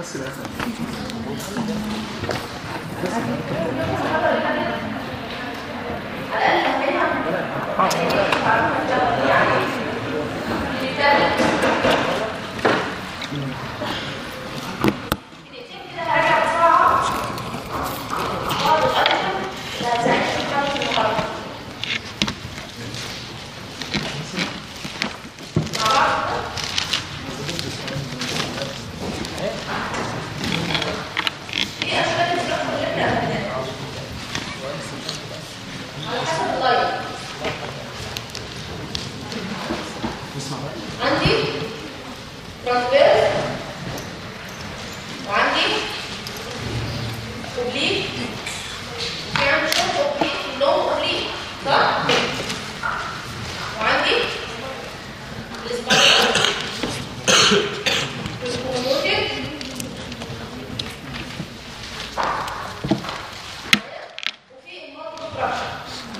بس الاسد عندي ترانسفيرس وعندي اوبليك في عندي شورت اوبليك لونج اوبليك صح؟ وعندي السبايرال والكوموتيف وفي المالتي فراكشن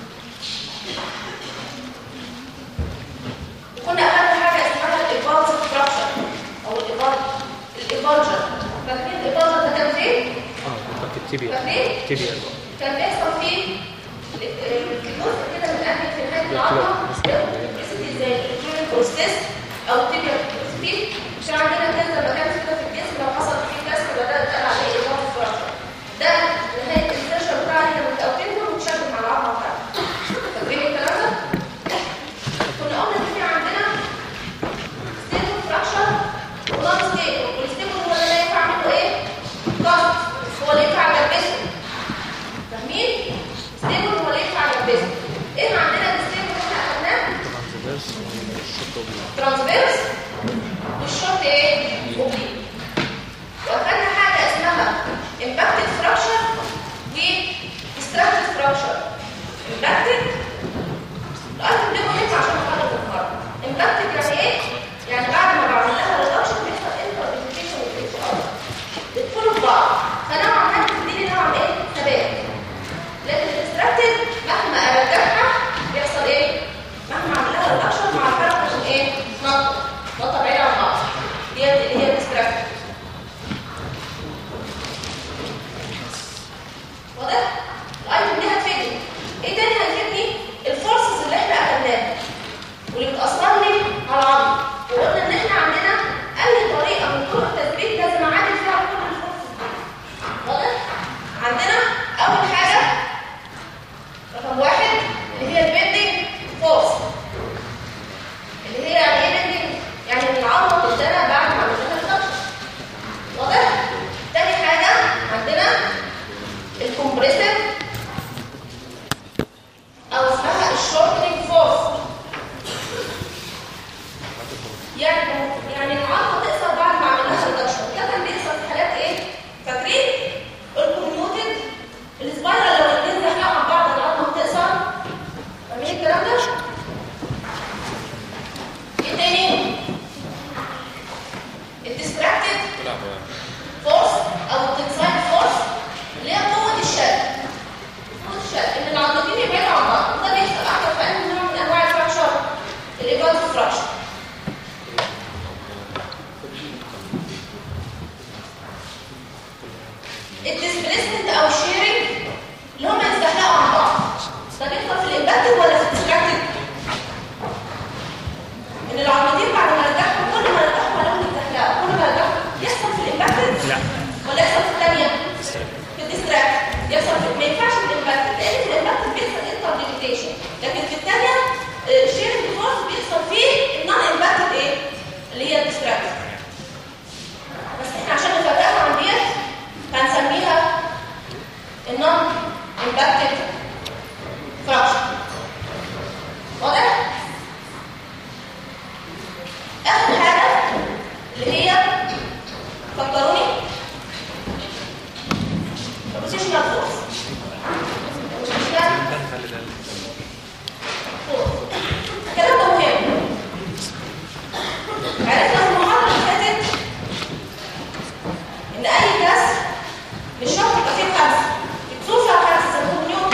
وكنا اخدنا حاجه اسمها الايفالز ستراكشر او الايفالج الايفالجر فاكرين الايفالجر ده كان فين؟ اه كنت تيبيا فاكرين؟ تيبيا كان بيحصل فيه الجزء كده من اهل في نهايه العظمه بيحصل ازاي؟ الكلورين بروستيس او التيبيا بروستيس عشان عندنا كذا مكان كده في الجسم لو حصل فيه كسر بدات تقل عليه ايفالج ستراكشر ده نهايه السيشن بتاعنا كده متقوينه ومتشابك مع العظمه بتاعتنا فاكرين الكلام ده؟ كنا قلنا ان في عندنا ستيبل فراكشر ونون ستيبل والستيبل هو اللي لا ينفع منه ايه؟ كاست هو اللي ينفع جنبسه فاهمين؟ ستيبل هو اللي ينفع جنبسه ايه عندنا الستيبل اللي احنا اخدناه؟ ترانسفيرس والشورت ايه؟ اوبليك واخدنا حاجه اسمها امباكتد فراكشر وديستراكتد فراكشر امباكتد الايتم ده مهم عشان نقرر النهارده امباكتد يعني ايه؟ يعني بعد ما بعمل لها ريدكشن بيحصل انتربريتيشن والاتش ار بيدخلوا في بعض فنوعا ما بتديني نوعا ايه؟ ثبات لكن الديستراكتد مهما ارجعها بيحصل ايه؟ مهما اعمل لها ريدكشن مع الحركه عشان ايه؟ نقطه نقطه بعيده عن بعض دي اللي هي الديستراكتد واضح؟ الايتم دي هتفيدني ايه تاني هتفيدني؟ الفورسز اللي احنا اخدناها واللي بتأثر لي على العظم وقلنا ان احنا عندنا اي طريقه من طرق التثبيت لازم اعادل فيها كل الفورسز دي واضح؟ عندنا اول حاجه رقم واحد اللي هي البيندنج فورس اللي هي يعني ايه بيندنج؟ يعني ان العظمه بتتزنق بعد ما عملنا ريدكشن واضح؟ تاني حاجه عندنا الكومبريسيف او اسمها الشورتنج فورس يعني يعني العظمه تقصر بعد ما عملناها ريدكشن ده كان بيحصل في حالات ايه فاكرين الكوميوتد السبايرال لو الاثنين زحلقوا مع بعض العظمه بتقصر فاهمين الكلام ده ايه تاني الديستراكتد فورس او التنسايد فورس اللي هي قوه الشد قوه الشد ان العضلتين يبعدوا عن بعض وده بيحصل اكتر في انهي نوع من انواع الفراكشر الايفالز فراكشر الديسبليسمنت او الشيرنج اللي هم يستحلقوا عن بعض ده بيحصل في الامباكتد ولا في الديستراكتد ان العضلتين بعد ما رجعهم كل ما رجعهم عليهم يستحلقوا كل ما رجعهم يحصل في الامباكتد لا ولا يحصل في الثانيه في الديستراكت يحصل في ما ينفعش في الامباكت لان في الامباكت بيحصل انترديجيتيشن لكن في الثانيه شيرنج فورس بيحصل فيه النون امباكتد ايه اللي هي الديستراكت بس احنا عشان نفرقها عن ديت هنسميها النون امباكتد فراكشن واضح اخر حاجه اللي هي فكروني البوزيشنال فورس البوزيشنال فورس الكلام ده مهم عرفنا في المحاضره اللي فاتت ان اي كسر مش شرط يبقى فيه خمسه الكسور فيها خمسه زي نيوتن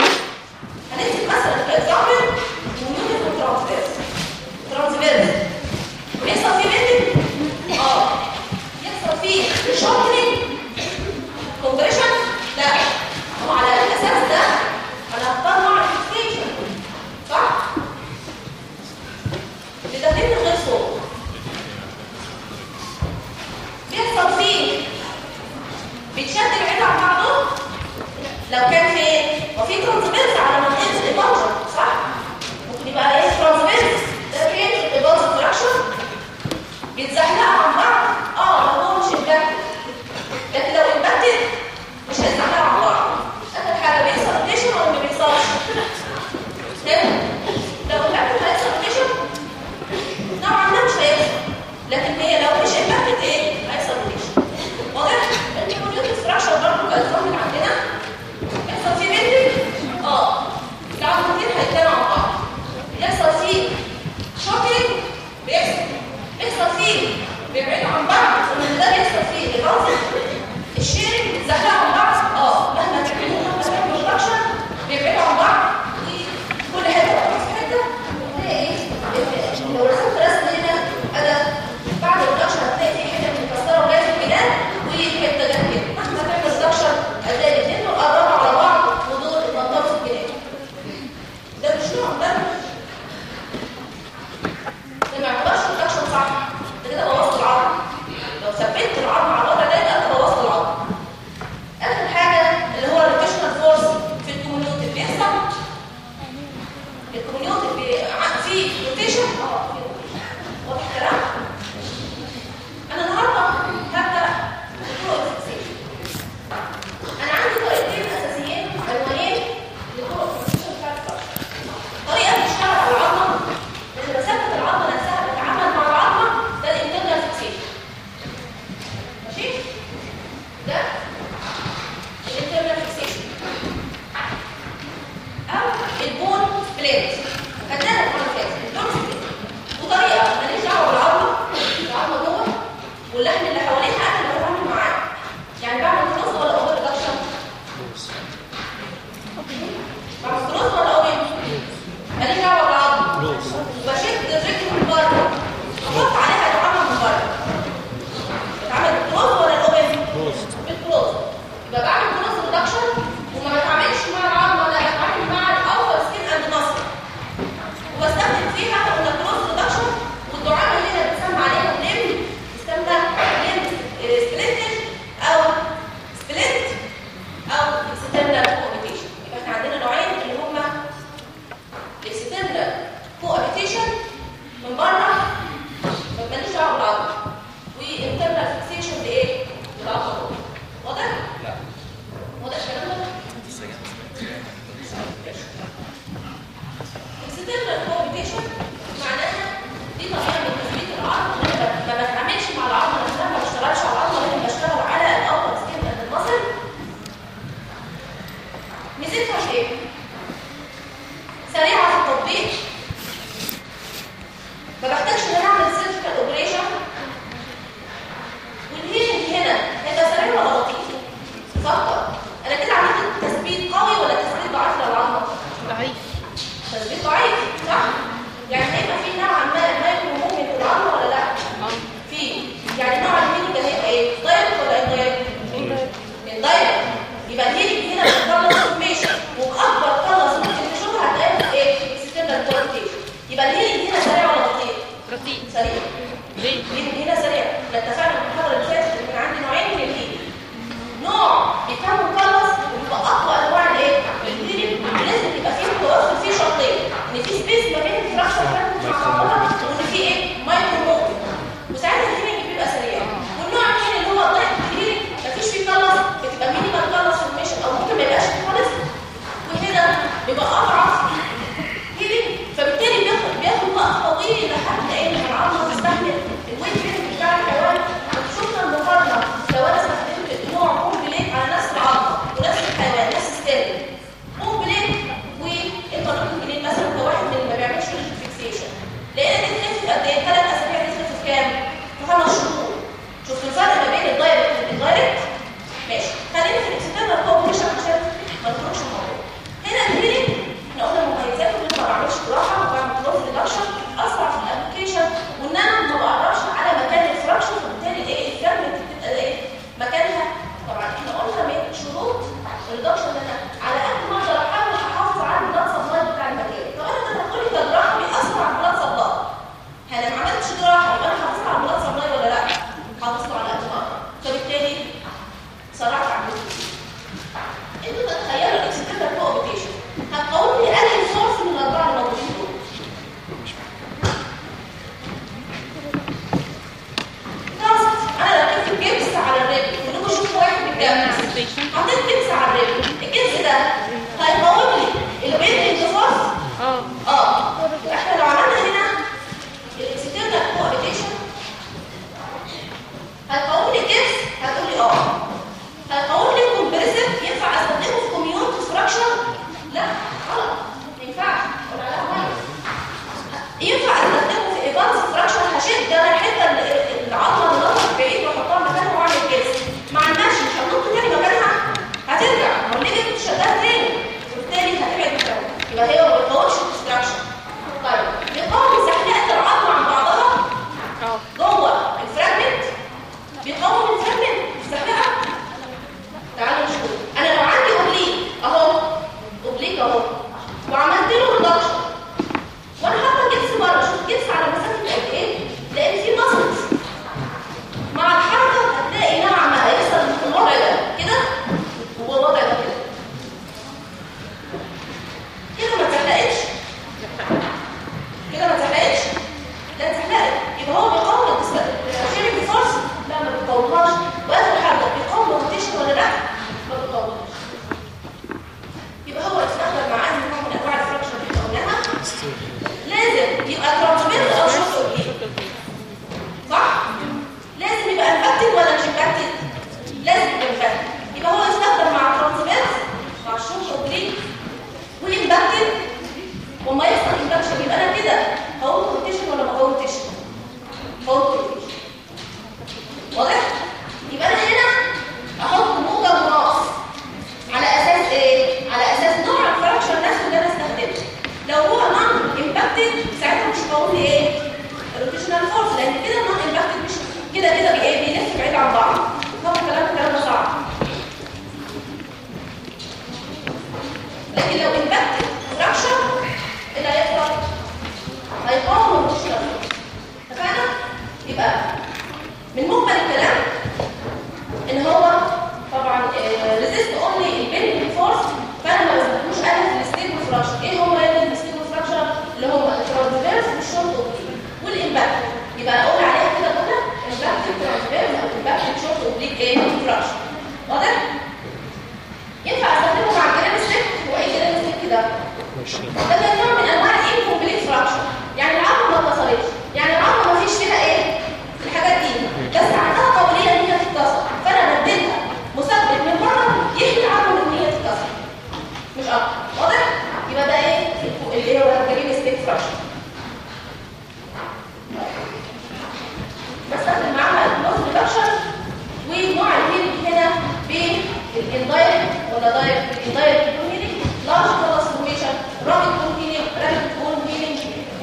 الاندايركت ولا دايركت الاندايركت بون هيلينج لارج ترانسفورميشن رابط بون هيلينج رابط بون هيلينج و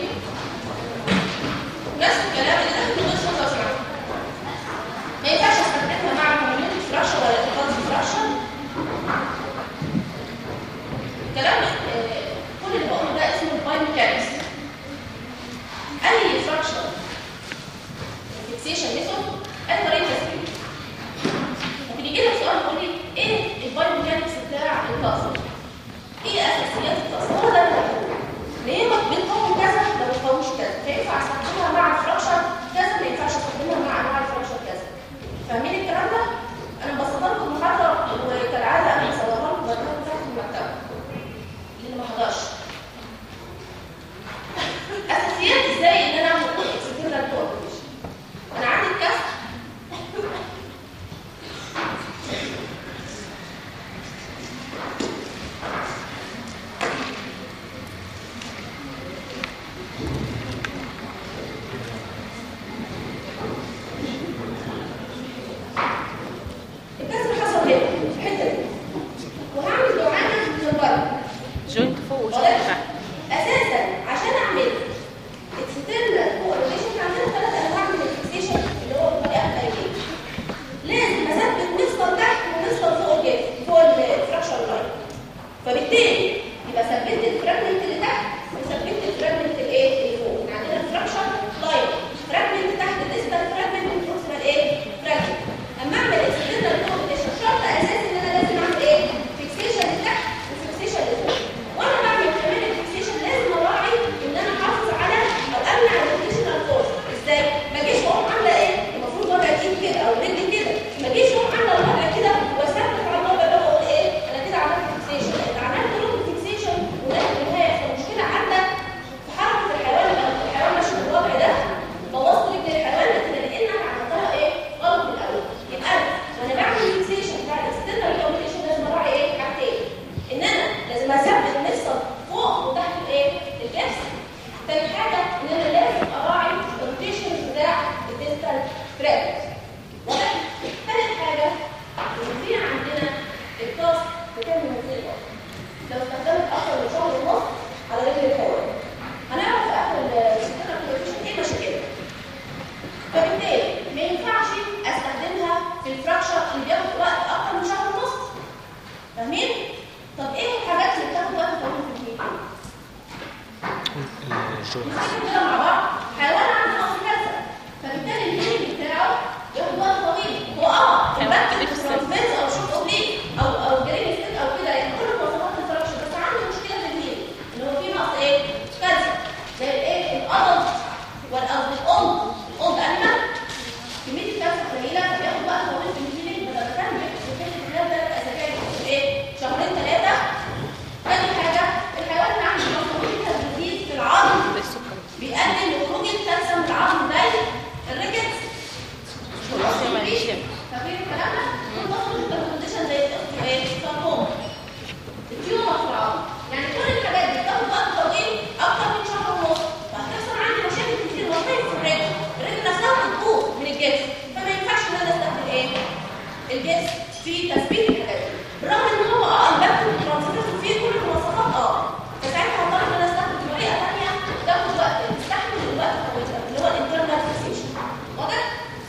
نفس الكلام اللي تحت النص لو سمحت ما ينفعش استخدمها مع الكوميونتي فراكشر ولا الفاز فراكشر كلام آه، كل اللي بقوله ده اسمه البايوميكانكس اي فراكشر فيكسيشن ميثود اي طريقه تسليم ممكن يجي لك سؤال يقول لي ايه البايوميكانكس بتاع الكاس ايه اساسيات الكاس هو ده اللي هقوله. ليه ما بنقوم كذا ما بنقومش كذا فينفع استخدمها مع الفراكشر كذا ما ينفعش استخدمها مع انواع الفراكشر كذا فاهمين الكلام ده انا ببسطها لكم المحاضره وكالعاده انا بصورها لكم وبديها تحت المكتبه اللي ما حضرش اساسيات ازاي ان انا اعمل اكسترنال كوردينيشن انا عندي الكسر الكسر حصل هنا في الحته دي وهعمل دعامه من البر جوينت فوق وجوينت واضح؟ تحت اساسا عشان اعمل اكسترنال كوردينيشن عندنا ثلاث انواع من الفيكسيشن اللي هو بطريقه قليله لازم اثبت مفصل تحت ومفصل فوق الجسم فوق الفراكشر لاين فبالتالي يبقى ثبت الفراجمنت اللي تحت وثبت الفراجمنت الايه اللي فوق يعني عندنا الفراكشر لاين فراجمنت تحت الديستال فراجمنت والبروكسيمال ايه فراجمنت اما اعمل اكسترنال كوردينيشن شرط اساسي ان انا لازم اعمل ايه فيكسيشن لتحت وفيكسيشن لفوق وانا بعمل كمان الفيكسيشن لازم اراعي ان انا احافظ على او امنع الروتيشنال فورس ازاي ما اجيش اقوم عامله ايه المفروض وضع ايد كده او رجل كده ما اجيش اقوم عامله الوضع كده واثبت على الوضع ده واقول ايه انا كده عملت فيكسيشن انت عملت روت فيكسيشن وده في النهايه المشكله عندك في حركه الحيوان او الحيوان ماشي بالوضع ده بوظت رجل الحيوان لكن لانك عملتها ايه غلط من الاول يبقى انا وانا بعمل فيكسيشن بتاع الاكسترنال كوميونيكيشن لازم اراعي ايه حاجتين ان انا لازم اثبت نفصل فوق وتحت الايه الجبس تاني حاجه ان انا لازم اراعي الروتيشن بتاع الديستال فراجمنت واضح ثالث حاجه ان في عندنا الكاس بتعمل نزيل لو استخدمت اكتر من شهر ونص على رجل الحيوان هنعرف في اخر السيستم كوميونيكيشن ايه مشاكلها فبالتالي ما ينفعش استخدمها في الفراكشر اللي بياخد وقت اكتر من شهر ونص فاهمين؟ طب ايه الحاجات اللي بتاخد وقت طويل في الهيلينج؟ نفتكر كده مع بعض حيوان عنده نقص كذا فبالتالي الهيلينج بتاعه بياخد وقت طويل هو اه حيوان البكت كبير في السن. ترانسفيرس او شوط اوبليك او او جرين ستيك او كده يعني كل مواصفات الفراكشر بس عنده مشكله في الهيلينج ان هو في نقص ايه؟ كالسيوم زي الايه؟ القدم والقصد الام الام انيمال كميه الكالسيوم قليله فبياخد وقت طويل في الهيلينج بدل ما كان بياخد في الهيلينج خلال ثلاث اسابيع بياخد ايه؟ شهرين ثلاثه تاني حاجه الحيوان اللي عنده مصابين تزيد في العظم زي السكر بيقلل خروج الكالسيوم من العظم زي الريكتس والله ما يشم فاكرين الكلام ده؟ كل ده خروج الكونديشن زي الساركوما التيومر في العظم يعني كل الحاجات دي بتاخد وقت طويل اكتر من شهر ونص فهتحصل عندي مشاكل كتير وهتلاقي في الرجل الرجل نفسها بتبوظ من الجسم فما ينفعش ان انا استخدم ايه؟ الجسم في تثبيت الحاجات دي بالرغم ان هو اه البكتيريا ترانسفير فيه كل المواصفات اه فساعتها هضطر ان انا استخدم طريقه ثانيه تاخد وقت تستحمل الوقت الطويل ده اللي هو الانترنال فيكسيشن واضح؟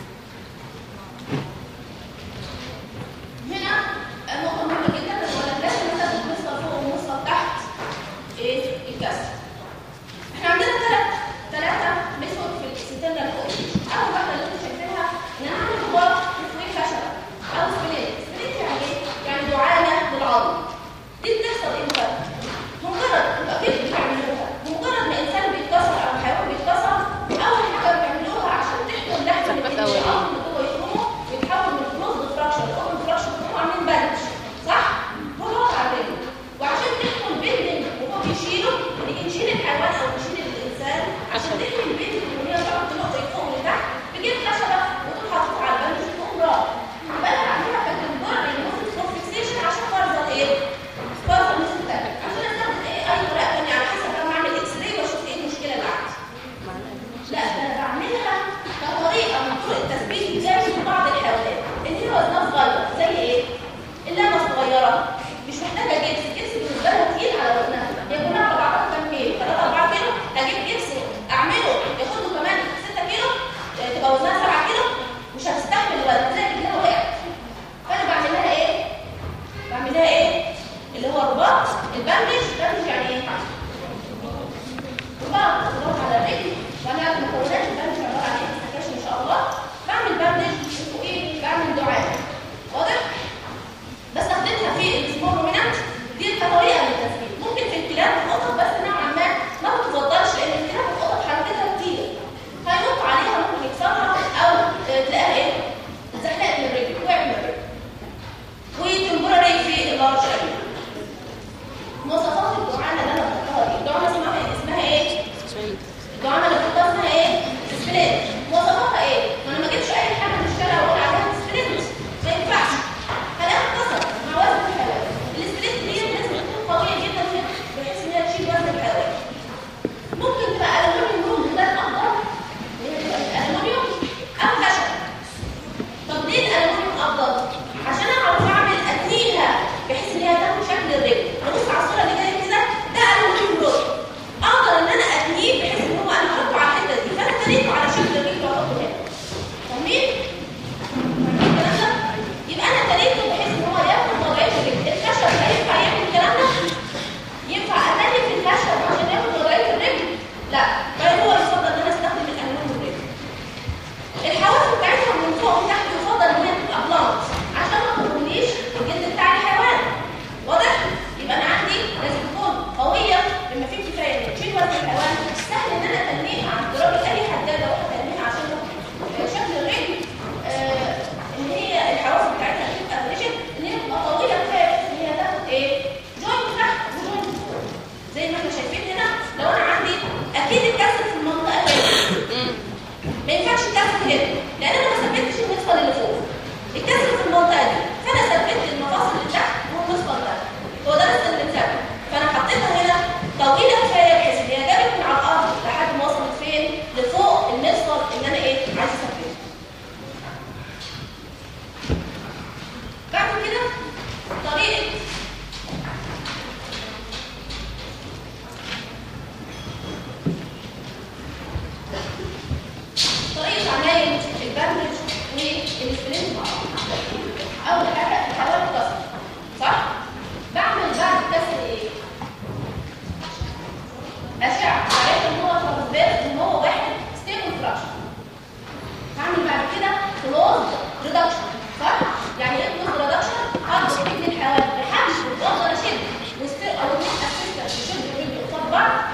هنا النقطة مهمة جدا ان هو لازم نثبت مصدر فوق ومصدر تحت ايه الكسر. احنا عندنا ثلاث ثلاثة ميثود في الاكسترنال كوردينيشن. أول واحدة اللي انتم شايفينها ان انا عندي كبار في خشبة أو سبليت. سبليت يعني ايه؟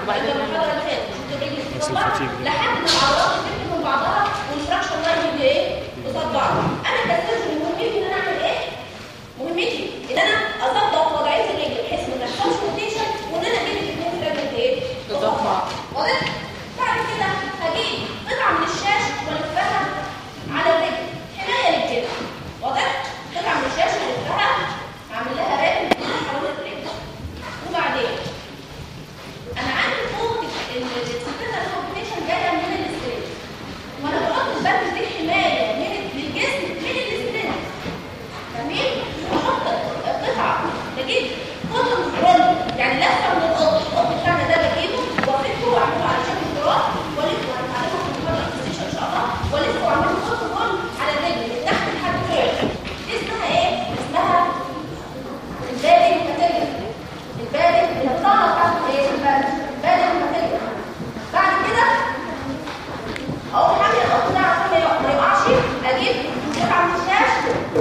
وبعدين يبقى نعمل المحاضره اللي فاتت شفت الرجل دي بس قصاد بعض الفتيج. لحد ما العضلات تفك من بعضها والفراكشن لاين يجي ايه قصاد بعض انا كسرت مهمتي ان انا اعمل ايه مهمتي ان انا اظبط وضعيه الرجل بحيث ما يحصلش روتيشن وان انا اجيب الاثنين في رجل ايه قصاد بعض واضح بعد كده هجيب قطعه من الشاش والفها على الرجل حمايه للجلد واضح قطعه من الشاش والفها اعمل لها رجل حوالين الرجل وبعدين انا عندي قوه السيستم كومبينيشن جايه من السكرين وانا بحط البند دي حمايه من للجسم من السكرين تمام بحط قطعه بجيب قطن رول يعني لفه من القطن القطن بتاعنا ده بجيبه وافكه واعمله على شكل تراب والفه هنتعلمه في المحاضره الفيزيشن ان شاء الله والفه واعمله قطن رول على الرجل من تحت لحد فوق دي اسمها ايه؟ اسمها البادي ماتيريال البادي اللي الطاقه بتاعته ايه؟ البادي البادي ماتيريال بعد كده اقوم عامل القط ده عشان ما يقع- ما يقعش اجيب قطعه من الشاش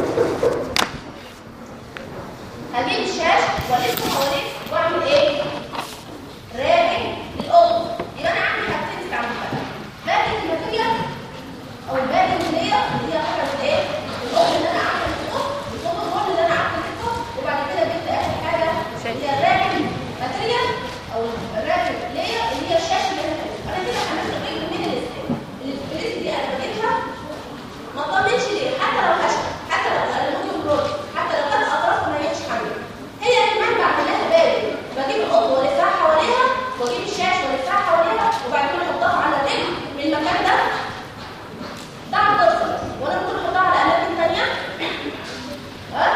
هجيب الشاش والفه حواليه واعمل ايه؟ راجل للقط يبقى انا عندي حاجتين استعملها باقي الماتيريال او الباقي اللي هي اللي هي حاجه ايه؟ القط اللي انا عامله في القط القط الرول اللي انا عامله في القط وبعد كده جبت اخر حاجه اللي هي الراجل ماتيريال او الراجل اللي هي اللي هي الشاشه اللي انا كاتبها. انا كده عملت الرجل من الاستيل الاستيل دي انا بجيبها ما اطمنش ليه حتى لو خشب حتى لو الالومنيوم رول حتى لو كان اطرافها ما هيش حامل هي كمان بعمل لها بارد بجيب القط والفها حواليها واجيب الشاش والفها حواليها وبعد كده احطها على الرجل من المكان ده ده على الضرس وانا ممكن احطها على اماكن ثانيه ها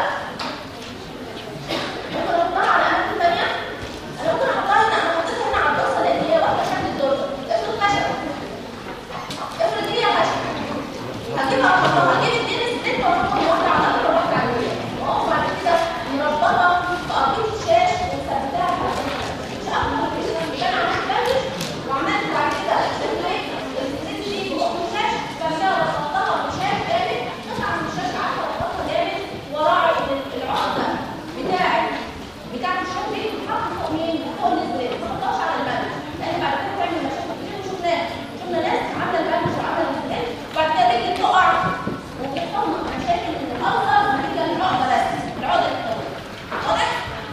ممكن احطها على اماكن ثانيه انا ممكن احطها هنا انا حطيتها هنا على الضرس لان هي واخده شكل الضرس افرض خشب افرض هي خشب هجيبها احطها هجيب الدين السلك واحطها واحده على الاخرى واحده على اليمين واقوم بعد كده مربطه بقضيب الشاش ومثبتها مش اكتر من كده يبقى انا عملت بندج وعملت بعد كده السلك السلك دي فوق الشاش بعد كده ربطتها بشاش جامد قطعه من الشاش قعدت اربطها جامد وراعي ان العقد ده بتاعي بتاعت الشاش دي بتتحط فوق مين؟ فوق السلك ما تحطهاش على البند لان بعد كده تعمل مشاكل كتير وشفناها شفنا ناس عامله البند وعامله السلك بعد كده رجل تقع وبيحصل مشاكل من الالفا نتيجه للعقده بس العقده اللي بتطلع واضح؟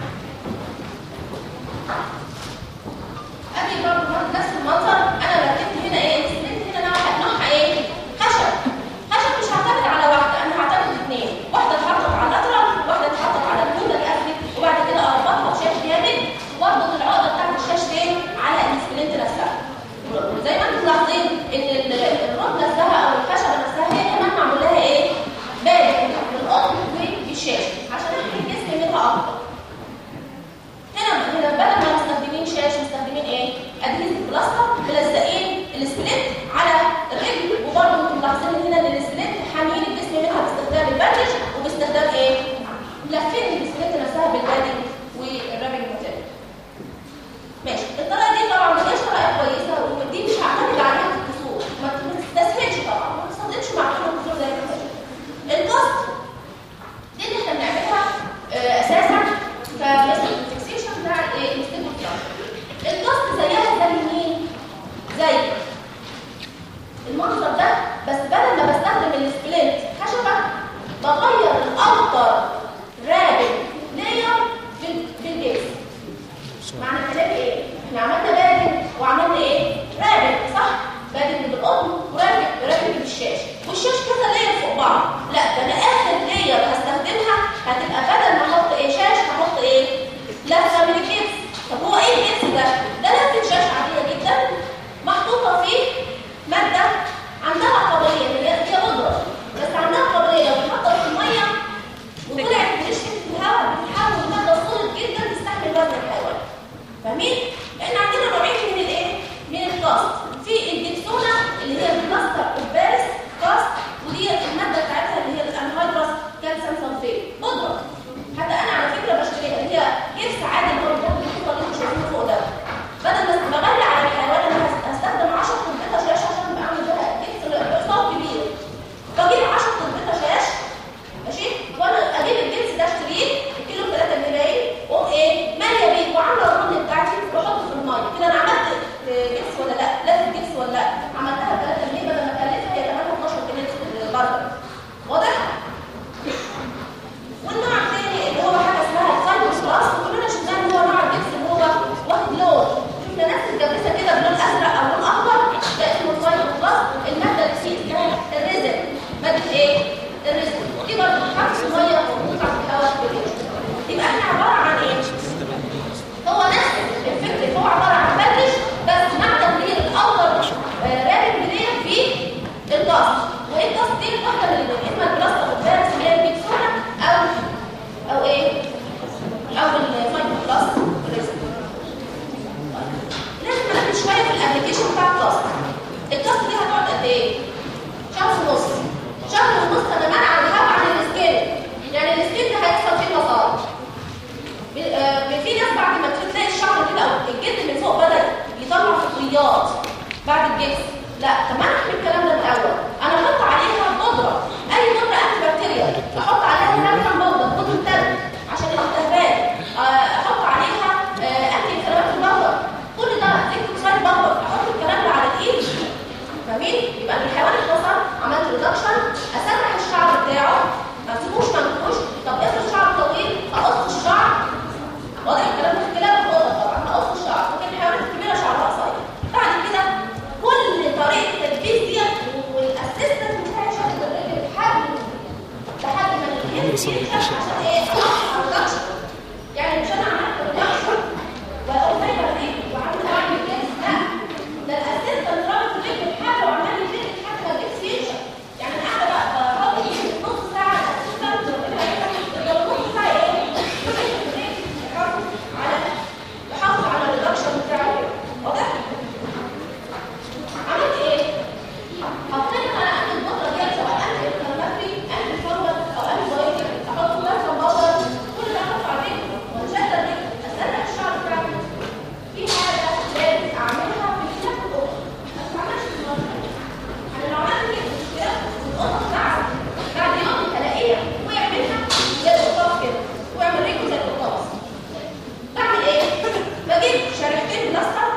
ادي برضه نفس المنظر انا ركبت هنا ايه السلك هنا نوعها نوعها ايه خشب خشب مش هعتمد على واحده انا هعتمد اثنين واحده اتحطت على اللاترال واحده اتحطت على الكوده الاسفل وبعد كده اربطها بشاش جامد واربط العقده بتاعت الشاش فين على السبلنت نفسها وزي ما انتم ملاحظين ان ال- الرد نفسها او الخشبه نفسها هي كمان معمول لها ايه بارد بالقطن والشاش عشان احمي الجسم منها اكتر هنا هنا بدل ما مستخدمين شاش مستخدمين ايه؟ ادهيزيف بلاستر ملزقين السبليت على الرجل وبرضه انتم ملاحظين هنا ان السبليت حاميين الجسم منها باستخدام الباندج وباستخدام ايه؟ لافين السبليت نفسها بالبادج والرابنج ماتيريال. ماشي الطريقه دي طبعا ما هياش طريقه كويسه ودي مش هعتمد عليها في الكسور ما تستسهلش طبعا ما تستخدمش معجون الكسور زي ما قلت الكوست دي اللي احنا بنعملها آه، اساسا كمثل الفيكسيشن بتاع الايه الستيبل الكاست زيها زي مين زي المنظر ده بس بدل ما بستخدم السبلنت خشبه بغير الاوتر رابط لاير بالبيس معنى كلامي ايه احنا عملنا بادن وعملنا ايه رابط صح بادن بالقطن ورابط رابط بالشاش والشاش كذا لاير فوق بعض لا ده انا اخر لاير هستخدمها هتبقى بدل ما احط ايه شاش هحط ايه لفه من الجبس طب هو ايه الجبس ده ده لفه شاش عاديه جدا محطوطه فيه ماده عندها قابليه هي هي بودره بس عندها قابليه لو اتحطت في الميه وطلع البياض بعد الجبس لا طب ما انا اعمل الكلام ده الاول انا احط عليها بودره اي بودره انتي بكتيريا احط عليها نفس بودره بودره تلج عشان الالتهابات آه، احط عليها آه، انتي انفلاماتوري بودر كل ده زيكتوكسايد بودر احط الكلام ده على الايد فاهمين يبقى الحيوان اتكسر عملت ريدكشن اسرح الشعر بتاعه ما تسيبوش منكوش طب افرض الشعر طويل اقص الشعر واضح الكلام ده في الكلام الأوضة طبعا اقص الشعر ممكن الحيوانات الكبيره شعرها قصير بعد كده كل طريقه التدبيس ديت والاسيستنت بتاعي شكل الرجل لحد لحد ما الجسم ينشف عشان ايه اقص ريدكشن يعني مش انا عملت ريدكشن واقوم جايبه الرجل وعامله اعمل جسم لا ده الاسيستنت رابط الرجل بحاجه وعمال يشد لحد ما الجسم ينشف يعني انا قاعده بقى بحط نص ساعه الاسيستنت يفضل نص ساعه ايه يحافظ على يحافظ على الريدكشن بتاعه واضح عملت ايه حطيت على قد البودره دي سواء انت انفلاماتري انت فورمال او انت بايوتيك احط مثلا بودر كل ده احط على الرجل وانشد الرجل اسرح الشعر بتاعي في حاجه لازم اعملها في كتاب القطه ما تتعملش في المنطقه انا لو عملت كده مشكله القطه بتاعتي بعد يوم تلاقيها ويعملها زي القطاس كده ويعمل رجله زي القطاس بعمل ايه؟ بجيب شريحتين بلاستر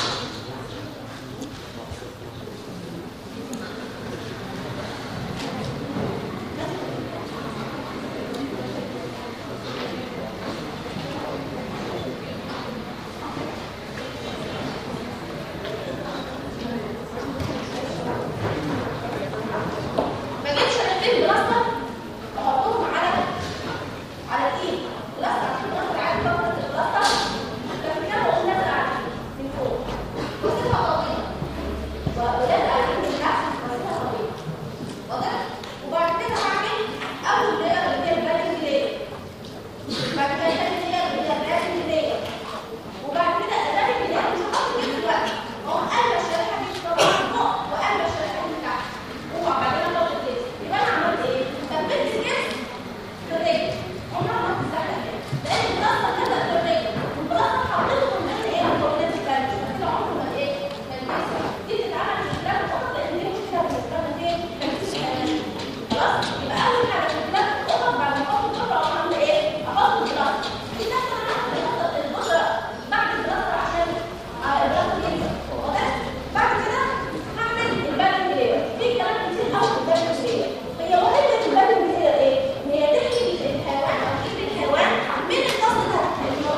بجيب شريحتين بلاستر واحطهم على على الايد بلاستر عشان البلاستر عادي فقط البلاستر لكن كان بقوم نازل على الايد من فوق واسيبها طويله ولازق على الايد من تحت واسيبها طويله واضح وبعد كده هعمل اول لير اللي هي الباكنج لير بعد كده تاني لير اللي هي الباكنج لير وبعد كده الباكنج لير مش هحط كده دلوقتي اقوم قلب الشريحه دي طبعا فوق وقلب الشريحه دي تحت وبعدين احط الجسم يبقى انا عملت ايه؟ ثبت الجسم في الرجل عمرها ما تستحمل كده لان البلاستر لزق في الرجل والبلاستر حطيته من ضمن ايه؟ الكوبلات الثانيه كده عمره ما ايه؟ ما يلمسها دي بتتعمل في الكلاب القطط لان دي مشكله بالنسبه لنا فين؟ تلبيس الاماكن خلاص؟ يبقى اول حاجه في الكلاب القطط بعد ما احط البودره اقوم عامله ايه؟ احط البلاستر دي تحت انا هحط البودره بعد البلاستر عشان آه، البلاستر ينزل واضح؟ بعد كده هعمل الباكنج لير في كلام كتير قوي في الباكنج لير هي وظيفه الباكنج لير ايه؟ ان هي تحمي الحيوان او تحمي الحيوان من القصد ده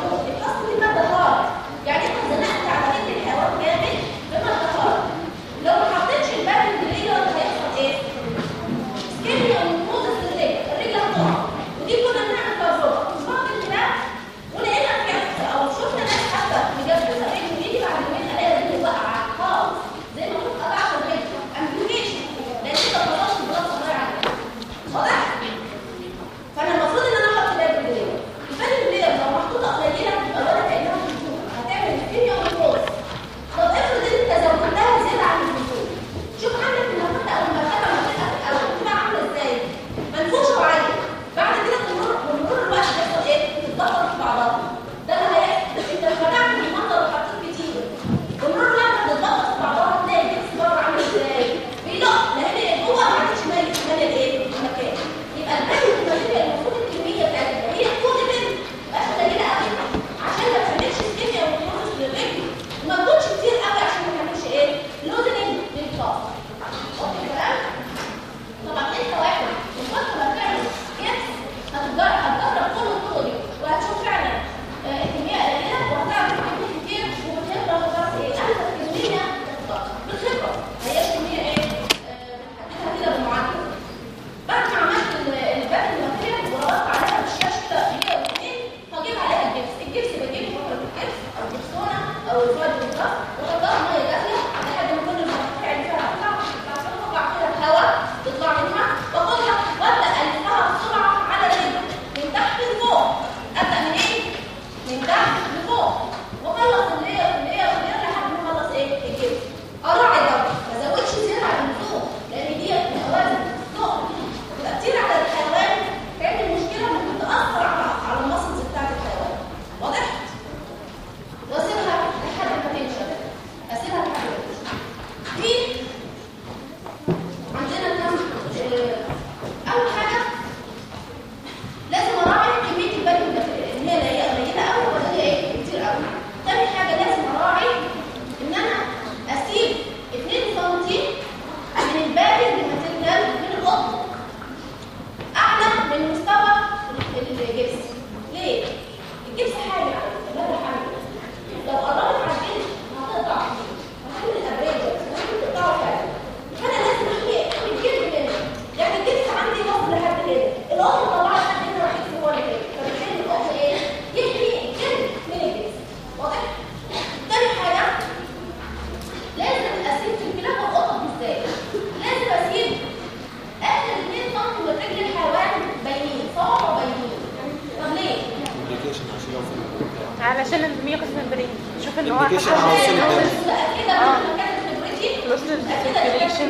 علشان الميوكس ممبرين شوف ان هو Implication على حاجة- السيل التاني. متاكده آه. من مكان خبرتي Close to circulation.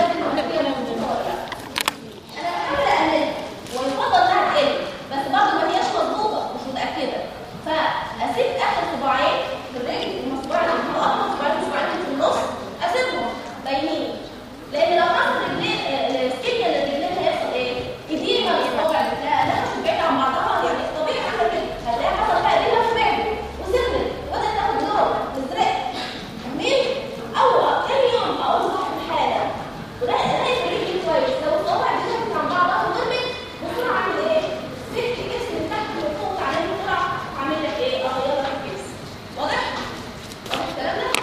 انا بحاول اقلل ويفضل انها تقل بس برضه ما هياش مظبوطه مش متاكده فاسيب اخر صباعين في الرجل المصباع اللي هو اقرب صباعين صباعين في النص اسيبهم باينين لان لو حصل رجلين السكينه اللي رجلين هيحصل ايه؟ اديما الصوابع بتاعها لا مش بعيد عن بعضها يعني طبيعي عامله كده هتلاقي حصل بقى رجلها في بعده وسرت وبدات تاخد نار وازرقت فاهمين؟ اول تاني يوم اقول صاحب الحاله وده ده يفرق كويس لو الصوابع دي شكت عن بعضها وضربت ممكن اعمل ايه؟ سكت جسم من تحت وفوق عليه بسرعه اعمل لك ايه؟ اغير لك الجسم واضح؟ واضح الكلام ده؟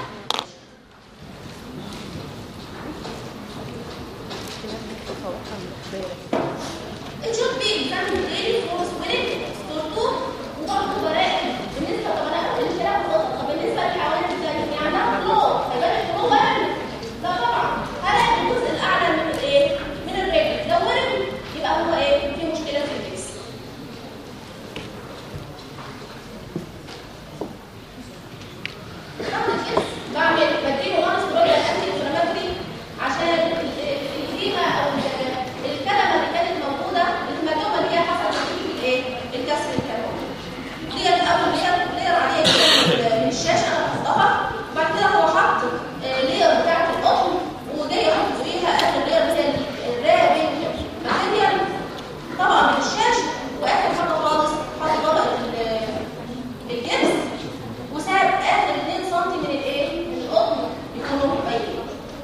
الشوت بي بتعمل ايه؟ فورس وينك ستورتور وبرضه براءة بالنسبه طب انا قلت الكلام خالص طب بالنسبه للحيوانات الثانيه يعني ده فلو هيبقى الفلو ورم لا طبعا هلاقي الجزء الاعلى من الايه؟ من الرجل لو ورم يبقى هو ايه؟ في مشكله في الجسم باخد الجسم بعمل بديله وانس بروجرام انتي انفلاماتوري عشان الإديمة او ال- الكلمه اللي كانت موجوده الهيماتوما اللي هي حصلت نتيجه الايه؟ الكسر الكلوي. ديت اول لير لير عليها كده من الشاشه انا بحطها وبعد كده هو حط آه، لير بتاعت القطن ودي يحط فيها اخر لير اللي هي الرابن ماتيريال طبقه من الشاش واخر حاجه خالص حط طبقه ال- الجبس وساب اخر 2 سم من الايه؟ من القطن يكونوا باينين.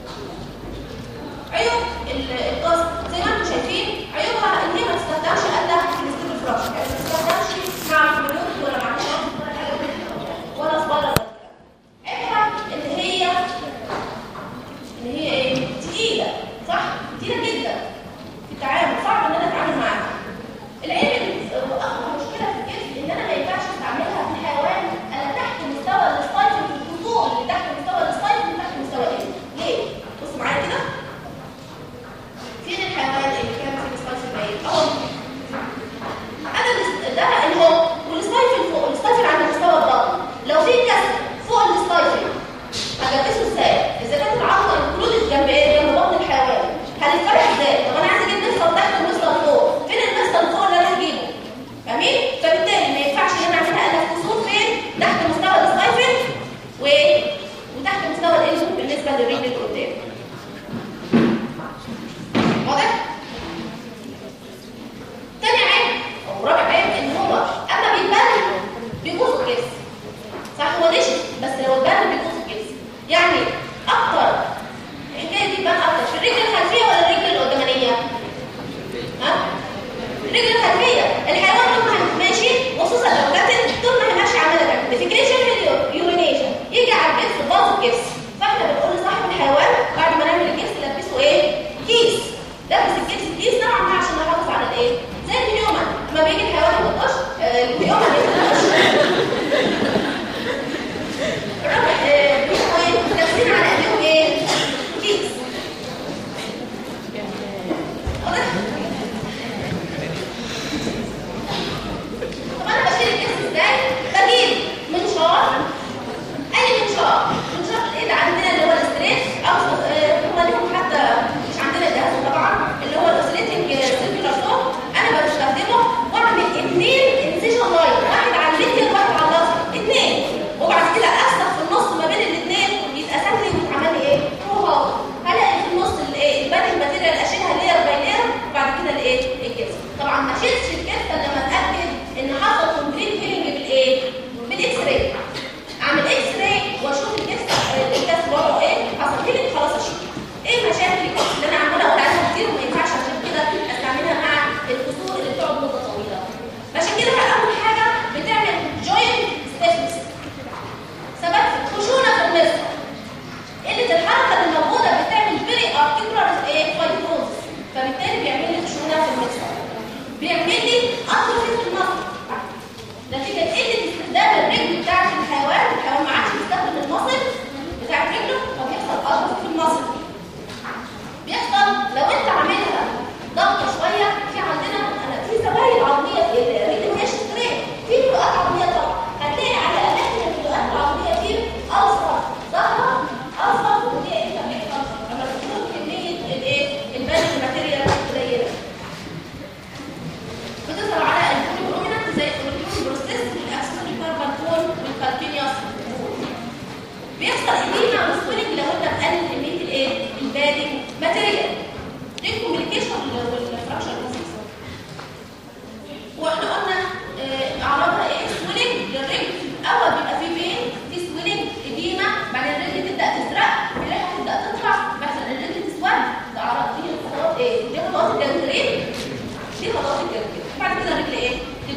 عيوب ال- القص زي ما انتم شايفين عيوبها ان هي ما تستخدمش الا في الستيل فراش يعني ما تستخدمش مع الفلوس ولا مع الشمس ولا حاجه من كده ولا صغيره ولا كده. عيبها ان هي ان هي ايه؟ تقيله صح؟ تقيله جدا في التعامل صعب ان انا اتعامل معاها. العيب ال- واكبر مشكله في الجسم ان انا ما ينفعش استعملها في الحيوان انا تحت مستوى السبايك في الخطوط اللي تحت مستوى السبايك اللي تحت مستوى ايه؟ ليه؟ بصوا معايا كده فين الحيوان اللي كان في السبايك بعيد؟ اهو انا الاس- ده اهو والسبايك فوق السبايك عند مستوى الضغط لو في كسر فوق السبايك هجبسه ازاي؟ اذا كانت العظمه انكلودد جنب ايه؟ جنب بطن الحيوان هنتفرق ازاي؟ طب انا عايز اجيب مفصل تحت ومفصل فوق فين المفصل فوق اللي انا هجيبه؟ فاهمين؟ فبالتالي ما ينفعش ان انا اعملها الا في خصوص فين؟ تحت مستوى السبايفن و وتحت مستوى الانسول بالنسبه للرجل اللي قدام واضح؟ تاني عيب او رابع عيب ان هو اما بيتبل بيبوظ الجسم صح هو نشف بس لو اتبل بيبوظ الجسم يعني اكتر الحكايه دي بقى اكتر في الرجل الخلفيه ولا الرجل القدامانيه؟ ها؟ الرجل الخلفيه الحيوان طول ما ماشي خصوصا لو كانت طول ما هي ماشيه عماله تعمل ديفيكريشن يورينيشن يجي على الجسم باظ الجسم فاحنا بنقول لصاحب الحيوان بعد ما نعمل الجسم لبسه ايه؟ كيس لبس الجسم كيس نوعا ما عشان نحافظ على الايه؟ زي الهيومن لما بيجي الحيوان يلطش آه، الهيومن يلطش الرابع آه، بيبقوا ايه؟ لابسين على ايديهم ايه؟ كيس واضح؟ طب انا بشيل الجسم ازاي؟ بجيب منشار اي منشار منشار الايد عندنا اللي هو الاستريت او آه، هم ليهم حتى مش عندنا جهاز طبعا اللي هو الاوسيليتنج سيركيولار سوم انا بستخدمه واعمل اثنين انسيشن لاين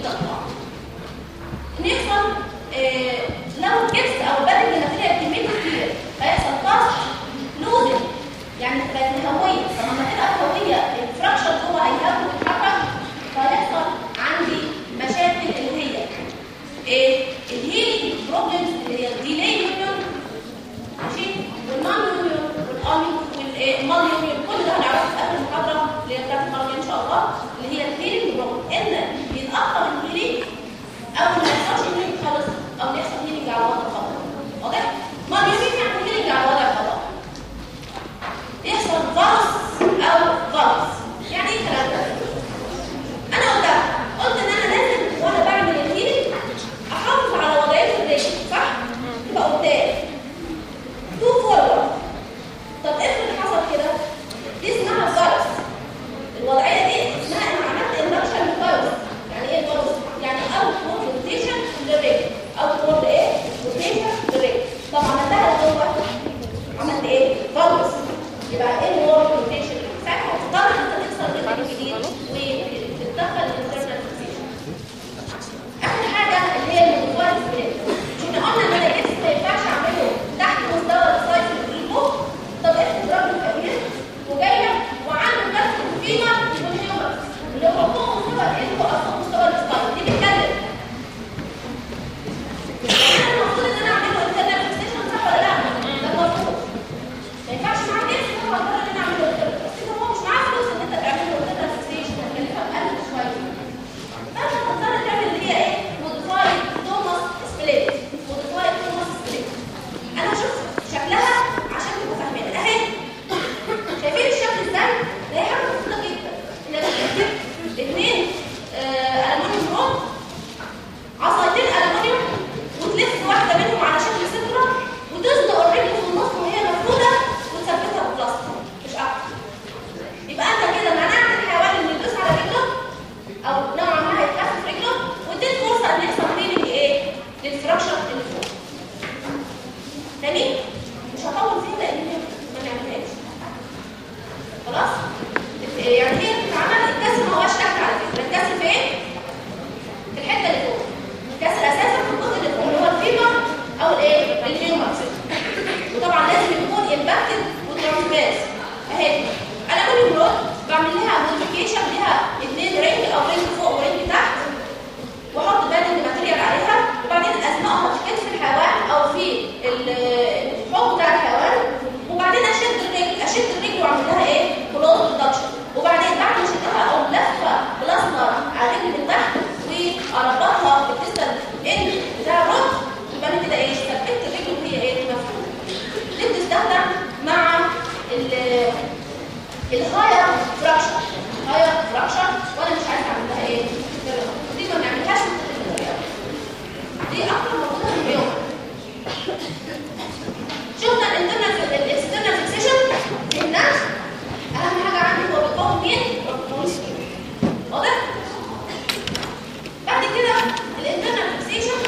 الاقطاع ان يحصل آه، لو الجبس او البلد الماتيريال كميته كتير فيحصل كاست لوزن يعني بقت مهويه فلما تبقى مهويه الفراكشر جوه هيهوي ويتحرك فيحصل عندي مشاكل اللي هي ايه الهيلينج بروبلمز اللي هي الديلي يونيون ماشي والنون يونيون والاميون والمال يونيون كل ده هنعرفه في اخر المحاضره اللي هي بتاعت المره الجايه ان شاء الله اللي هي الهيلينج بروبلم ان يتاخر الهيلينج او ما يحصلش هيلينج خالص او يحصل هيلينج على وضع الخطا واضح؟ مال يونيون يعني هيلينج على وضع الخطا يحصل فالس او فالس يعني ايه الكلام ده؟ انا قلتها قلت ان انا لازم وانا بعمل الهيلينج احافظ على وضعيه الرجل صح؟ تبقى قدام تو فورورد طب افرض حصل كده دي اسمها فالس الوضعيه دي اسمها ان عملت اندكشن للفالس يعني ايه الفالس؟ يعني اوت وورد روتيشن للرجل اوت وورد ايه؟ روتيشن للرجل طب عملتها جوه عملت ايه؟ فالس يبقى ايه الوورد روتيشن؟ ساعتها هتضطر ان انت تكسر الرجل الجديد وتتدخل الانترنال فيكسيشن اخر حاجه اللي هي الموضوع السبريد احنا قلنا ان انا الجسم ما ينفعش اعمله تحت مستوى السايز الفوق طب افرض راجل كبير وجايه وعنده كسر فيما والهيومر اللي هو فوق مستوى الانفو او فوق مستوى السايز دي بتتكلم انا المفروض ان انا اعمله انترنال فيكسيشن صح ولا لا؟ ده المفروض ما ينفعش معاه جسم هو اضطر ان انا اعمله انترنال بس هو مش معاه فلوس ان انت تعمله انترنال فيكسيشن هتكلفها بأقل شويه فانت هتضطر تعمل اللي هي ايه موديفايد توماس سبليت موديفايد توماس سبليت انا هشوف شكلها عشان تبقوا فاهمين اهي شايفين الشكل ازاي ده هي حاجه بسيطه جدا انك تكتب اثنين المونيوم رول عصايتين المونيوم وتلف واحده منهم على شكل ستره وتزنق الرجل في النص وهي مفروده وتثبتها ببلاستيك مش اكتر يبقى انت كده منعت الحيوان انه يدوس على رجله او نوعا ما هيتكسر في رجله واديت فرصه ان يحصل هيلينج ايه للفراكشر اللي فوق تمام مش هطول فيه لان هي ما نعملهاش خلاص يعني هي بتتعمل الكسر ما هوش تحت على فكره الكسر فين في الحته اللي فوق الكسر اساسا في الجزء اللي فوق اللي هو الفيمر او الايه الهيومر وطبعا لازم يكون امباكتد وترانسفيرس اهي انا كل مرات بعمل لها موديفيكيشن ليها اثنين رينج او رينج فوق ورينج تحت واحط باندنج ماتيريال عليها وبعدين ازنقها في كتف الحيوان او في الحوض بتاع الحيوان وبعدين اشد الرجل اشد الرجل واعمل لها ايه كلوز ريدكشن وبعدين بعد ما اشدها اقوم لفه بلاسما على الرجل من تحت واربطها بالنسبه للاند بتاع الرد يبقى انا كده ايه ثبت الرجل وهي ايه مفروضه دي بتستخدم مع الهاير فراكشر هاير فراكشر وانا مش عايزه اعمل لها ايه دي ما بنعملهاش بالطريقه دي اكتر موجوده في اليوم شفنا الانترنال الاكسترنال فيكسيشن هنا اهم حاجه عندي هو بيقوم مين واضح بعد كده الانترنال فيكسيشن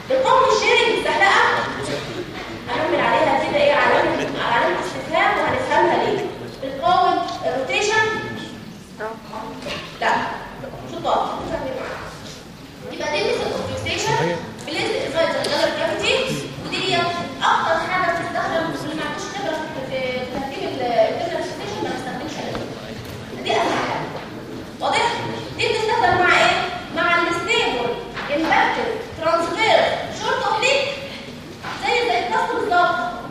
القوم الشيرنج مستحلقه هنعمل عليها كده ايه علامه علامه استفهام وهنفهمها ليه القوم الروتيشن لا شو طاقه فاهمين معايا يبقى دي مثل الفيكسيشن بليز ازاي تغير الجرافيتي ودي هي اكتر حاجه بتستخدم اللي ما عندوش خبره في في تركيب الفيكسيشن ما بيستخدمش دي اهم حاجه واضح دي بتستخدم مع ايه مع الستيبل امباكتد ترانسفير شورت اوف ليك زي زي الكاست بالظبط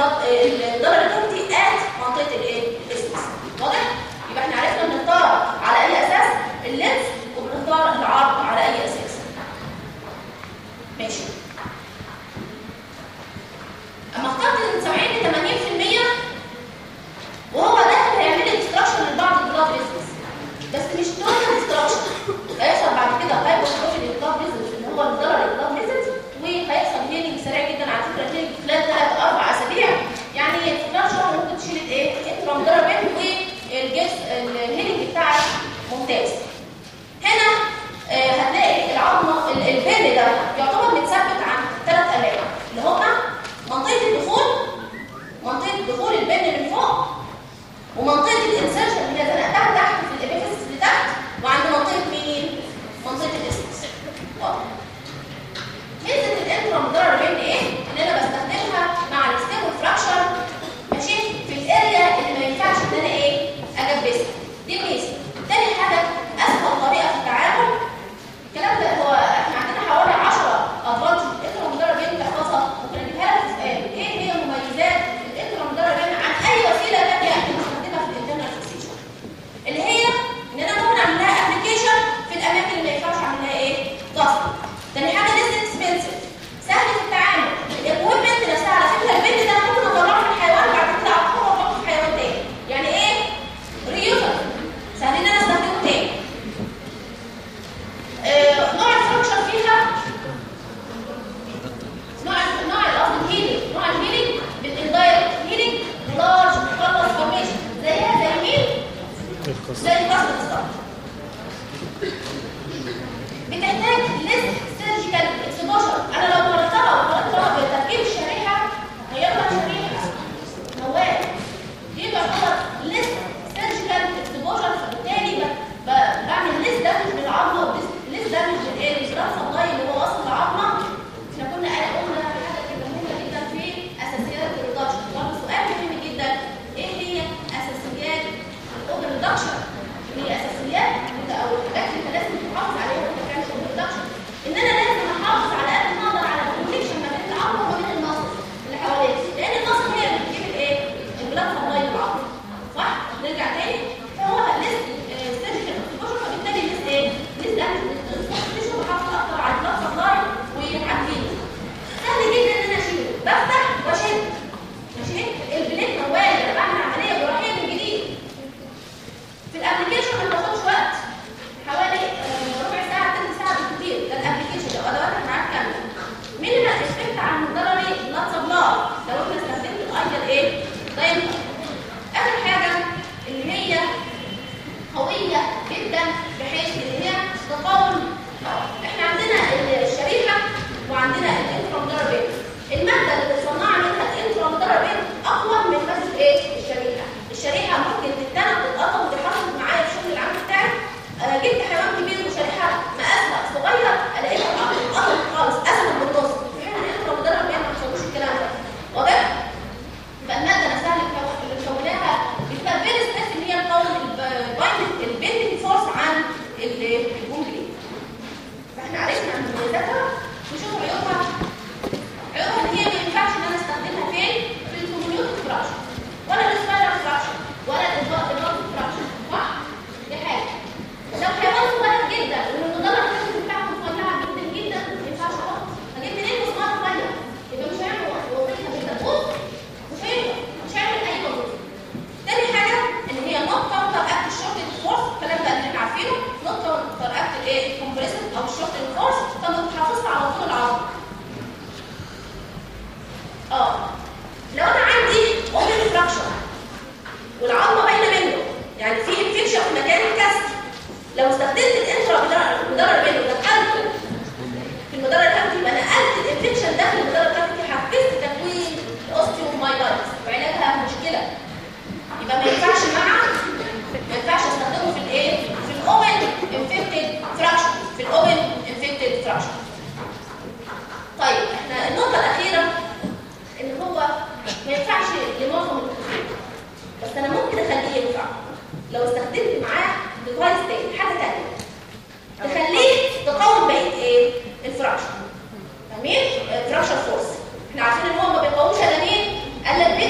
فاهمين؟ فراكشر فورس احنا عارفين ان هو ما بيقاومش الا مين؟ الا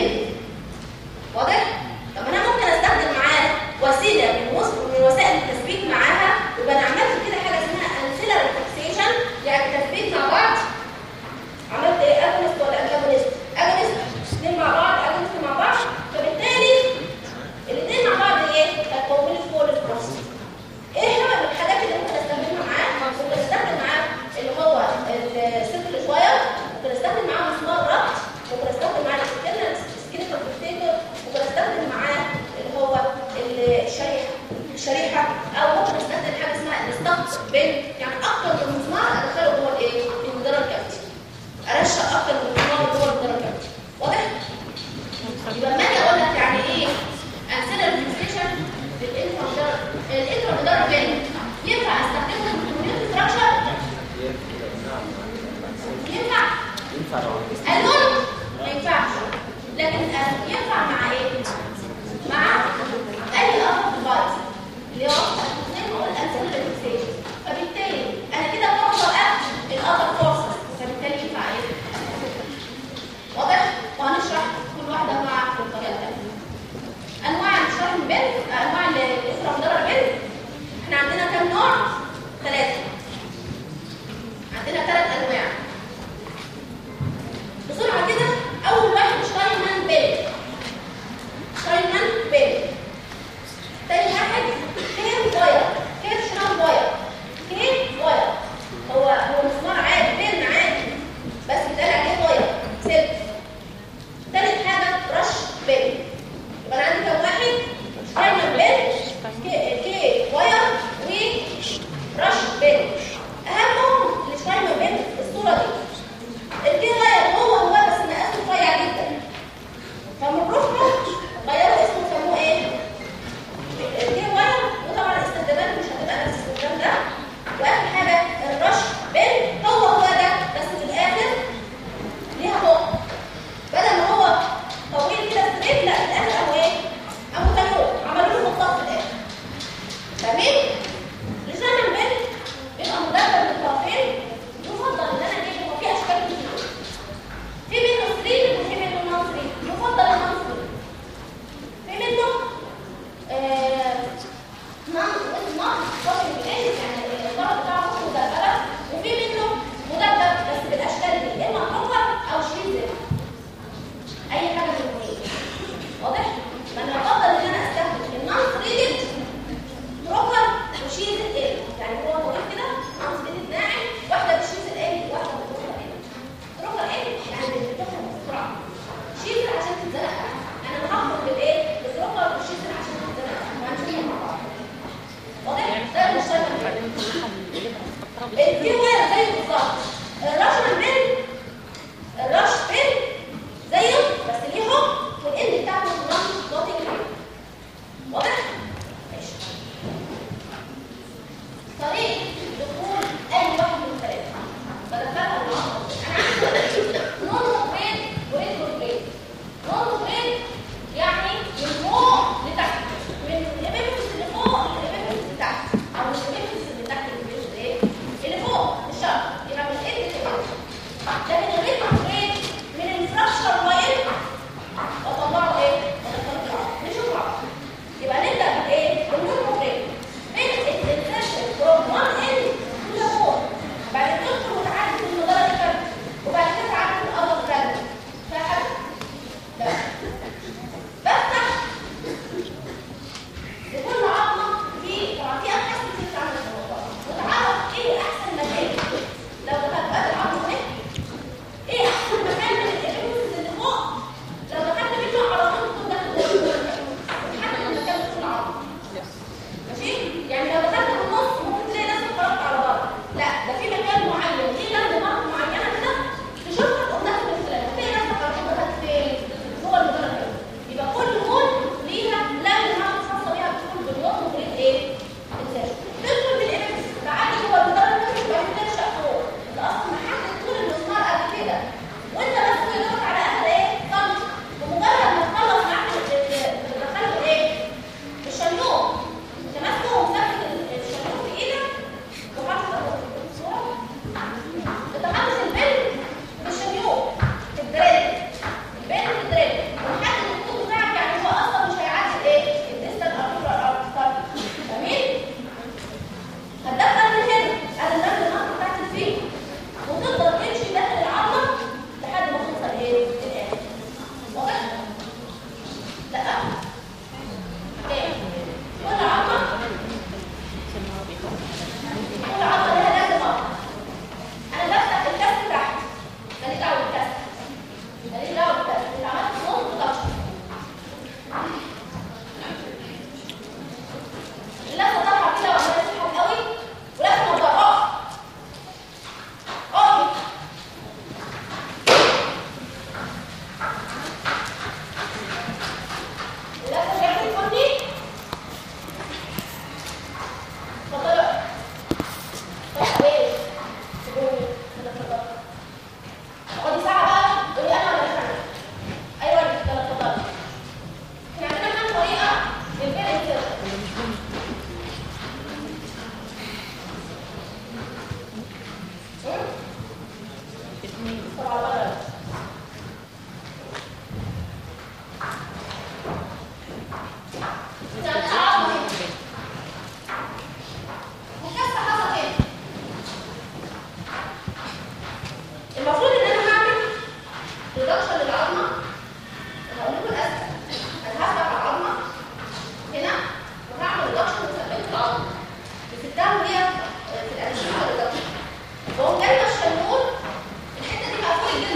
فهو كلمة الشنقول الحتة دي مقفولة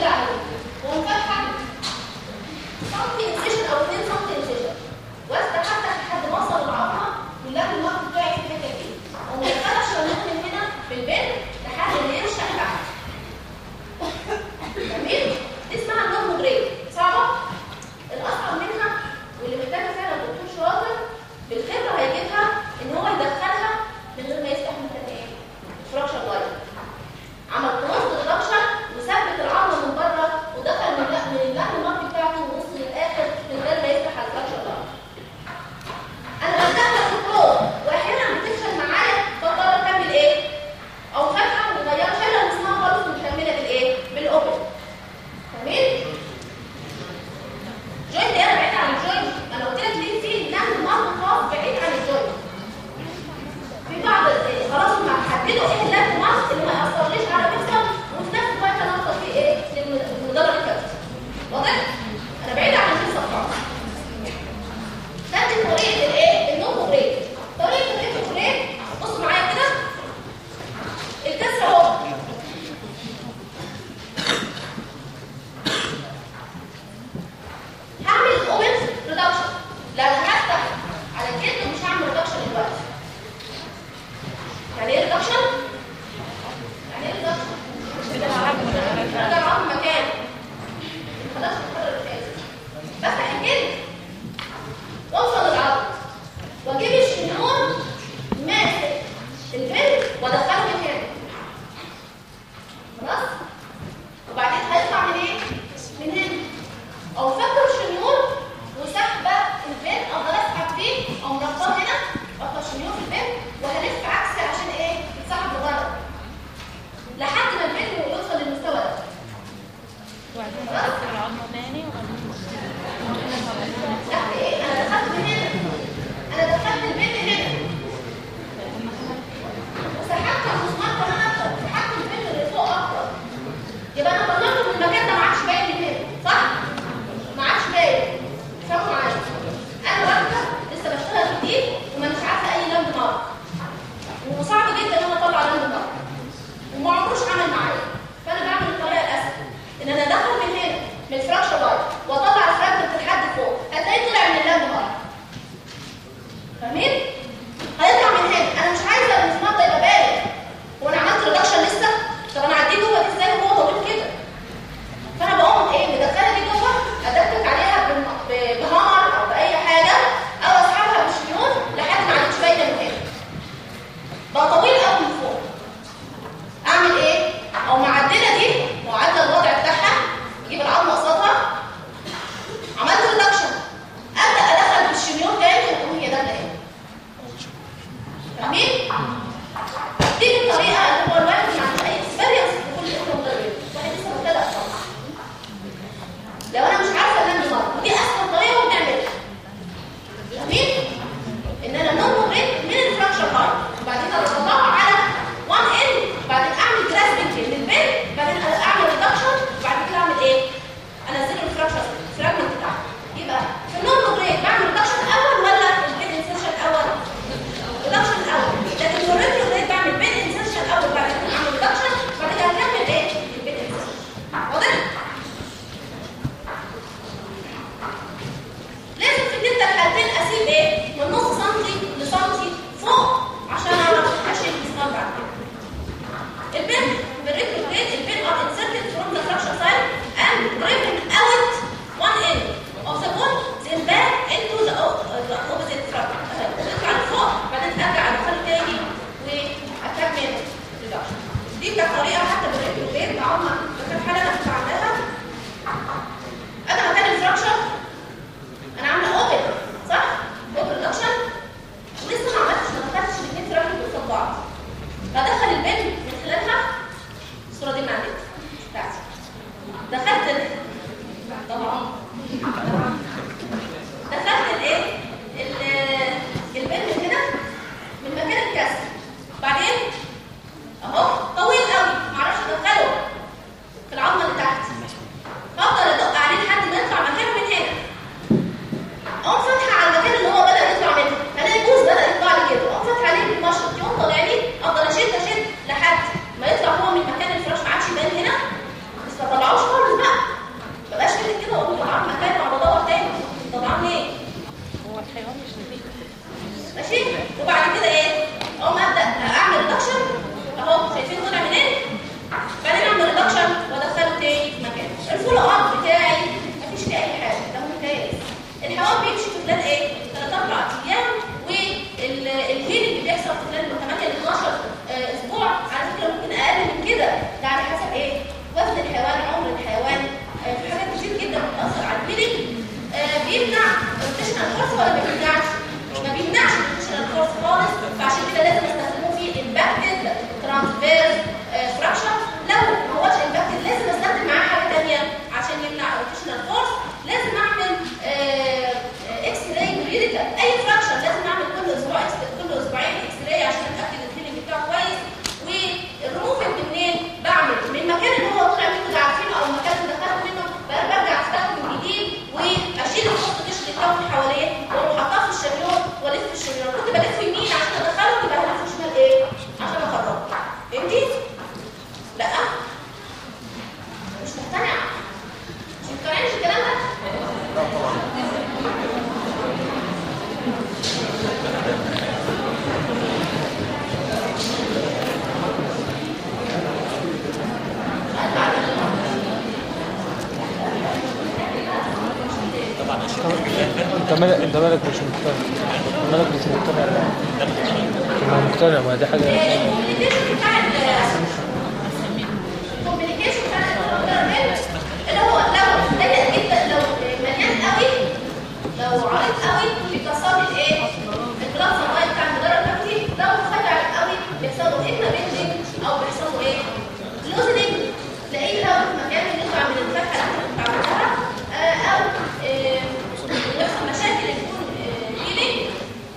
انت مالك انت مالك مش مقتنع مالك مش مقتنع انا مقتنع ما دي حاجه الكوميونيكيشن بتاع الكوميونيكيشن بتاع الانترنت اللي هو لو ضيق جدا لو مليان قوي لو عريض قوي بيكسر لي الايه البلاط الصناعي بتاع المدرج نفسي لو خدع قوي بيحصل له اما بينجنج او بيحصل له ايه لوزنج تلاقيه لو في مكان يطلع من الفتحه اللي انت عملتها آه، او آه، يحصل مشاكل يكون هيلينج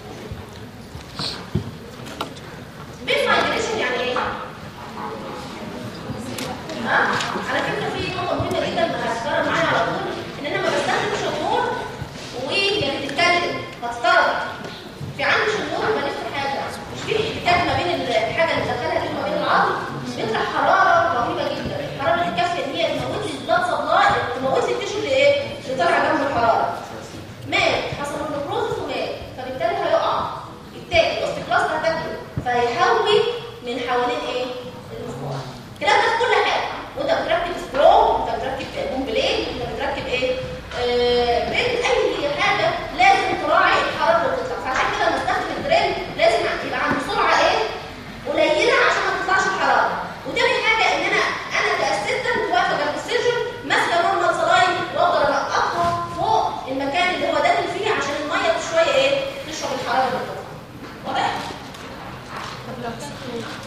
بيت مايجريشن يعني ايه؟ ها؟ على فكره في نقطه مهمه جدا هتتكرر معايا على طول ان انا ما بستخدمش الامور وهي بتتكلم هتستغرب في عندي شمور ماليش في حاجه مش في احتكاك ما بين الحاجه اللي دخلها دي وما بين العظم بيطلع حراره رهيبه جدا الحراره الكافيه ان هي تموت لي البلاد سبلاي تموت لي التيشو اللي ايه؟ اللي طالعه جنب الحراره مات حصل له نكروزس ومات فبالتالي هيقع التاني الاستيكلاس هتاكله فهيحوي من حوالين ايه؟ المصباح الكلام ده في كل حاجه وانت بتركب سبرو وانت بتركب بومبلين وانت بتركب ايه؟ آه بريد اي حاجه لازم تراعي الحراره اللي بتطلع فعشان كده لما استخدم الدريل لازم يبقى عنده سرعه ايه؟ قليله عشان ما تطلعش الحراره وتاني حاجه ان انا انا كاسيستنت واقفه جنب السيرجن ماسكه نورمال سلاين واقدر انقطها فوق المكان اللي هو داخل فيه عشان الميه شويه ايه؟ تشرب الحراره اللي بتطلع واضح؟ طب لو كان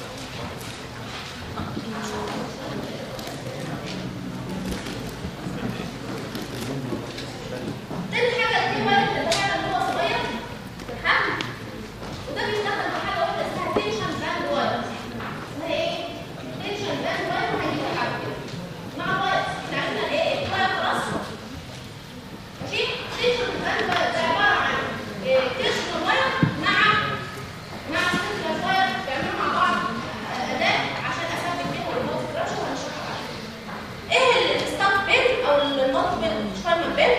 تاني حاجة دي بقى التفاعل اللي هو صغير في الحمل وده بيستخدم في حاجة واحدة اسمها تنشن باند واير اسمها ايه؟ تنشن باند واير وهنجيب الحمل مع واير احنا عرفنا ايه؟ واير خلاص ماشي؟ تنشن باند واير ده عبارة عن تنشن واير مع مع سنتر واير بيعملوا مع بعض أداة عشان أثبت بيهم الريموت ستراكشر وهنشرحها ايه الستاف بين او النوت بين مش فاهمه بين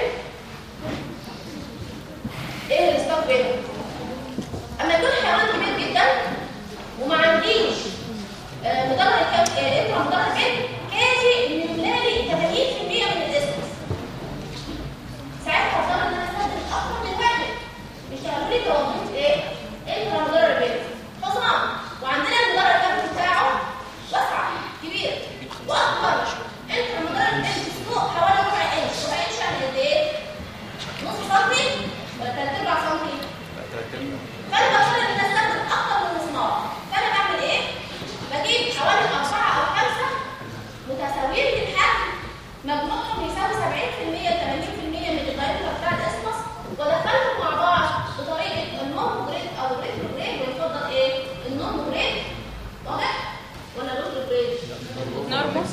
ايه الستاف بين اما يكون حيوان كبير جدا وما عنديش آه، مدرج كام آه، انترا مدرج بين كافي انه يملالي 80% من الاسم ساعتها هضطر ان انا استخدم اكتر من واحد بيشتغلوا لي توظيف ايه انترا مدرج بين خصام وعندنا المدرج الكافي بتاعه واسع كبير واكبر انترا مدرج بين فوق حوالي ربع انش ربع انش يعني قد ايه نص سنتي ولا تلات ارباع سنتي فانا بضطر ان انا استخدم اكتر من مسمار فانا بعمل ايه بجيب حوالي اربعه او خمسه متساويين الحجم مجموعهم يساوي 70% 80% من الدايركتور بتاع الاسمس ودخلهم مع بعض بطريقه النون جريد او الريترو جريد ويفضل ايه النون جريد واضح ولا الريترو جريد نورمال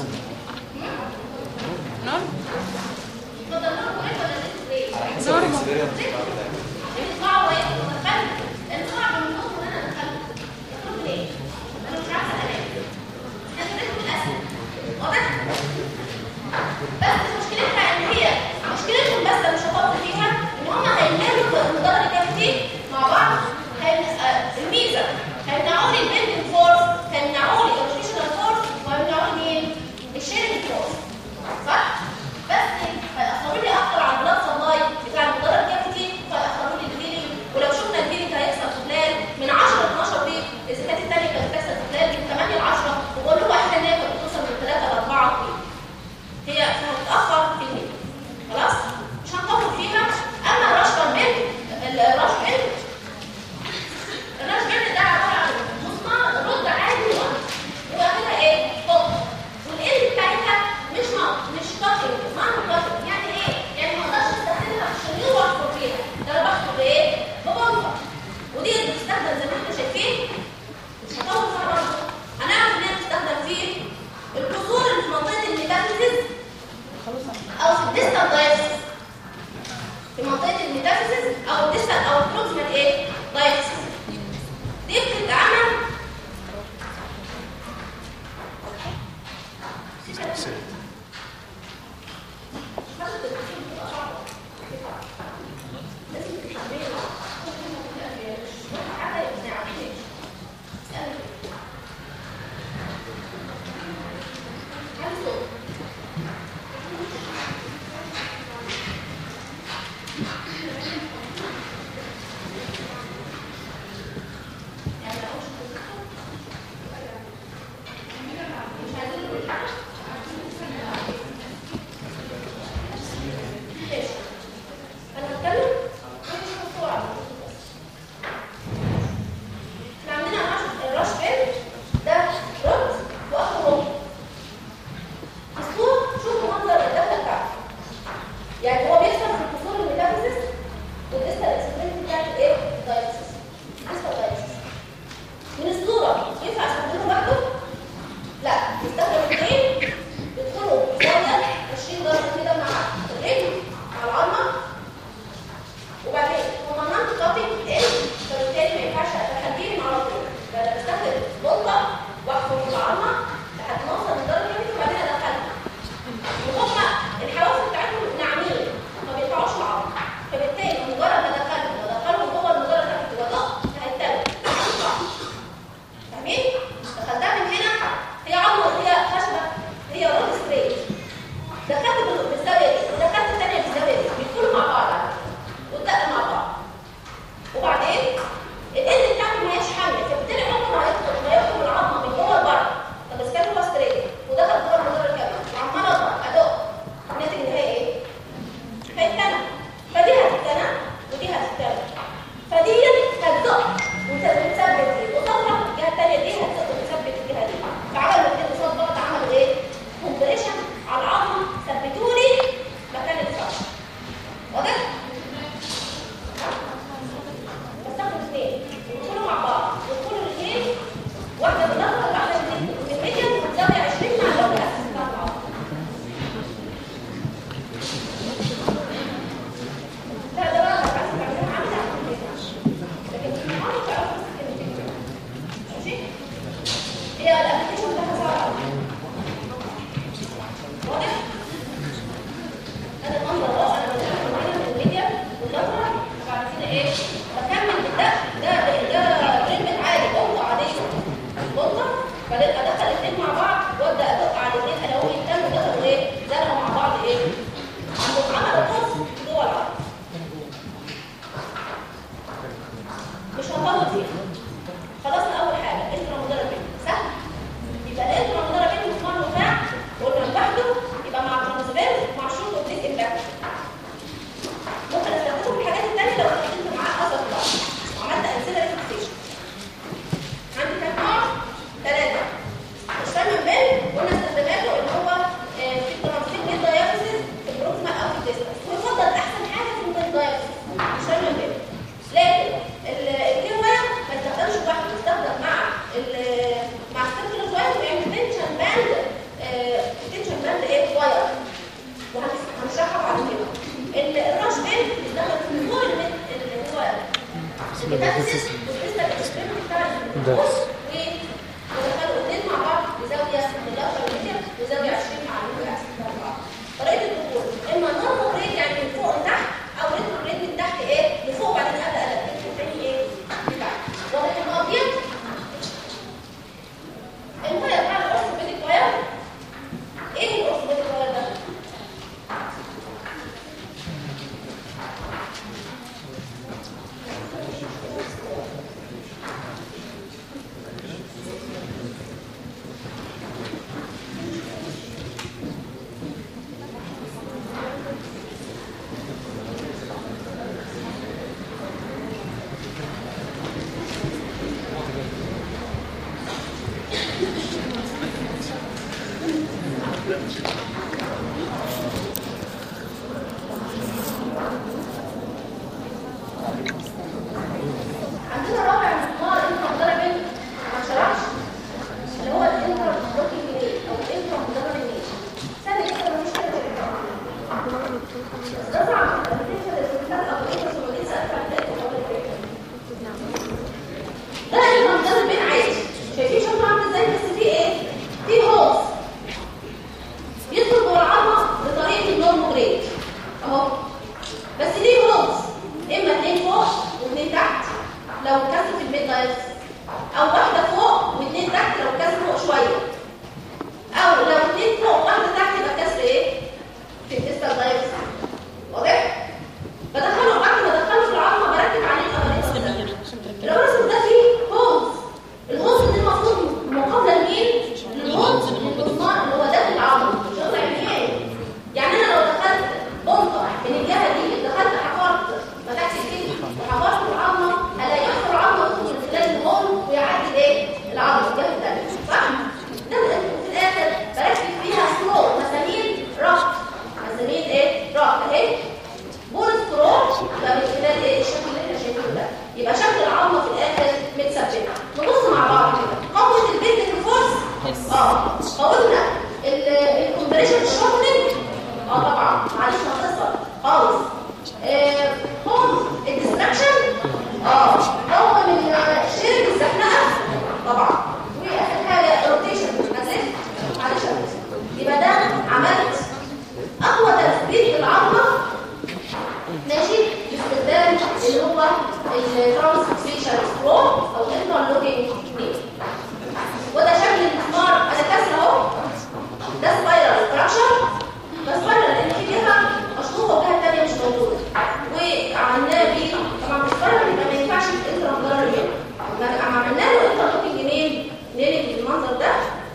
نورمال يفضل النون جريد ولا الريترو جريد نورمال يطلعوا ايه دخلت لان صعب من النص ان انا دخلت دخلت ليه انا مش عارفه انام انا بدات بالاسد واضح بس مشكلتها ان هي مشكلتهم بس مش هطول فيها ان هم هيملوا المدرج الكافتي مع بعض هيم- آه، الميزه هيمنعوا لي البيلدنج فورس هيمنعوا لي الروتيشنال فورس وهيمنعوا لي مين الشيرنج فورس صح بس هيأثروا لي اكتر على البلاد سبلاي بتاع المدرج الكافتي بتنفس وبتسلك الاكستريم بتاع ده ودخلوا الاثنين مع بعض بزاويه 11 متر وزاويه 20 مع الوقت مع بعض طريقه الدخول اما نورمال ريت يعني من فوق لتحت او ريترو ريت من تحت ايه لفوق بعدين ابدا اقلب الثاني ايه لتحت واضح الابيض الواير بتاع الاورثوبيديك واير ايه الاورثوبيديك واير ده؟ عندنا رابع مسمار انت مضرب ما شرحش اللي هو الانتر بلوكينج ريت او الانتر مضرب النيش ثاني كده مش كده بس طبعا بالنسبه للسلسله او الانتر سوليس ادفع ده انت مضرب بين عادي شايفين شكله عامل ازاي بس فيه ايه؟ فيه هوز يدخل جوه العظمه بطريقه النورمال ريت اهو بس ليه هوز اما اتنين فوق واثنين تحت لو كسر في البيت دايركت او واحده فوق واثنين تحت لو كسر فوق شويه او لو اثنين فوق واحده تحت يبقى كسر ايه في الديستال دايركت واضح بدخله بعد ما ادخله في العظمه بركب عليه الابريتس الابريتس ده فيه هوز الهوز ده المفروض مقابله لمين للهوز المصنع اللي هو داخل العظمه مش هطلع منين يعني انا لو دخلت بنطه من الجهه دي دخلت حفرت فتحت الكتف وحفرت العظمه الاقي يحفر العظمه يدخل من خلال الهول ويعدي الايه العظمه الجهه الثانيه صح ده في الاخر بركب فيها سلو مسامير ربط مسامير ايه ربط اهي بول سكرول يبقى من خلال ايه الشكل اللي احنا شايفينه ده يبقى شكل العظمه في الاخر متثبته نبص مع بعض كده قوه البيت الفورس اه قلنا الكومبريشن الشورتنج اه طبعا معلش هتخسر خالص آه، هون الديستراكشن اه هو من الشير الزحلقه طبعا واخر حاجه الروتيشن نزلت معلش هتخسر. يبقى ده عملت اقوى تثبيت للعظمه ماشي باستخدام اللي هو الترانسفيشن سكرول او الانترلوكينج تكنيك وده شكل المسمار انا كسر اهو ده سبايرال ستراكشر ده سبايرال لان في جهه مشطوبه وجهه ثانيه مش موجوده وعملناه بيه طبعا مش سبايرال يبقى ما ينفعش الانتر مضرر هنا لما عملنا له انترلوكينج منين؟ منين المنظر ده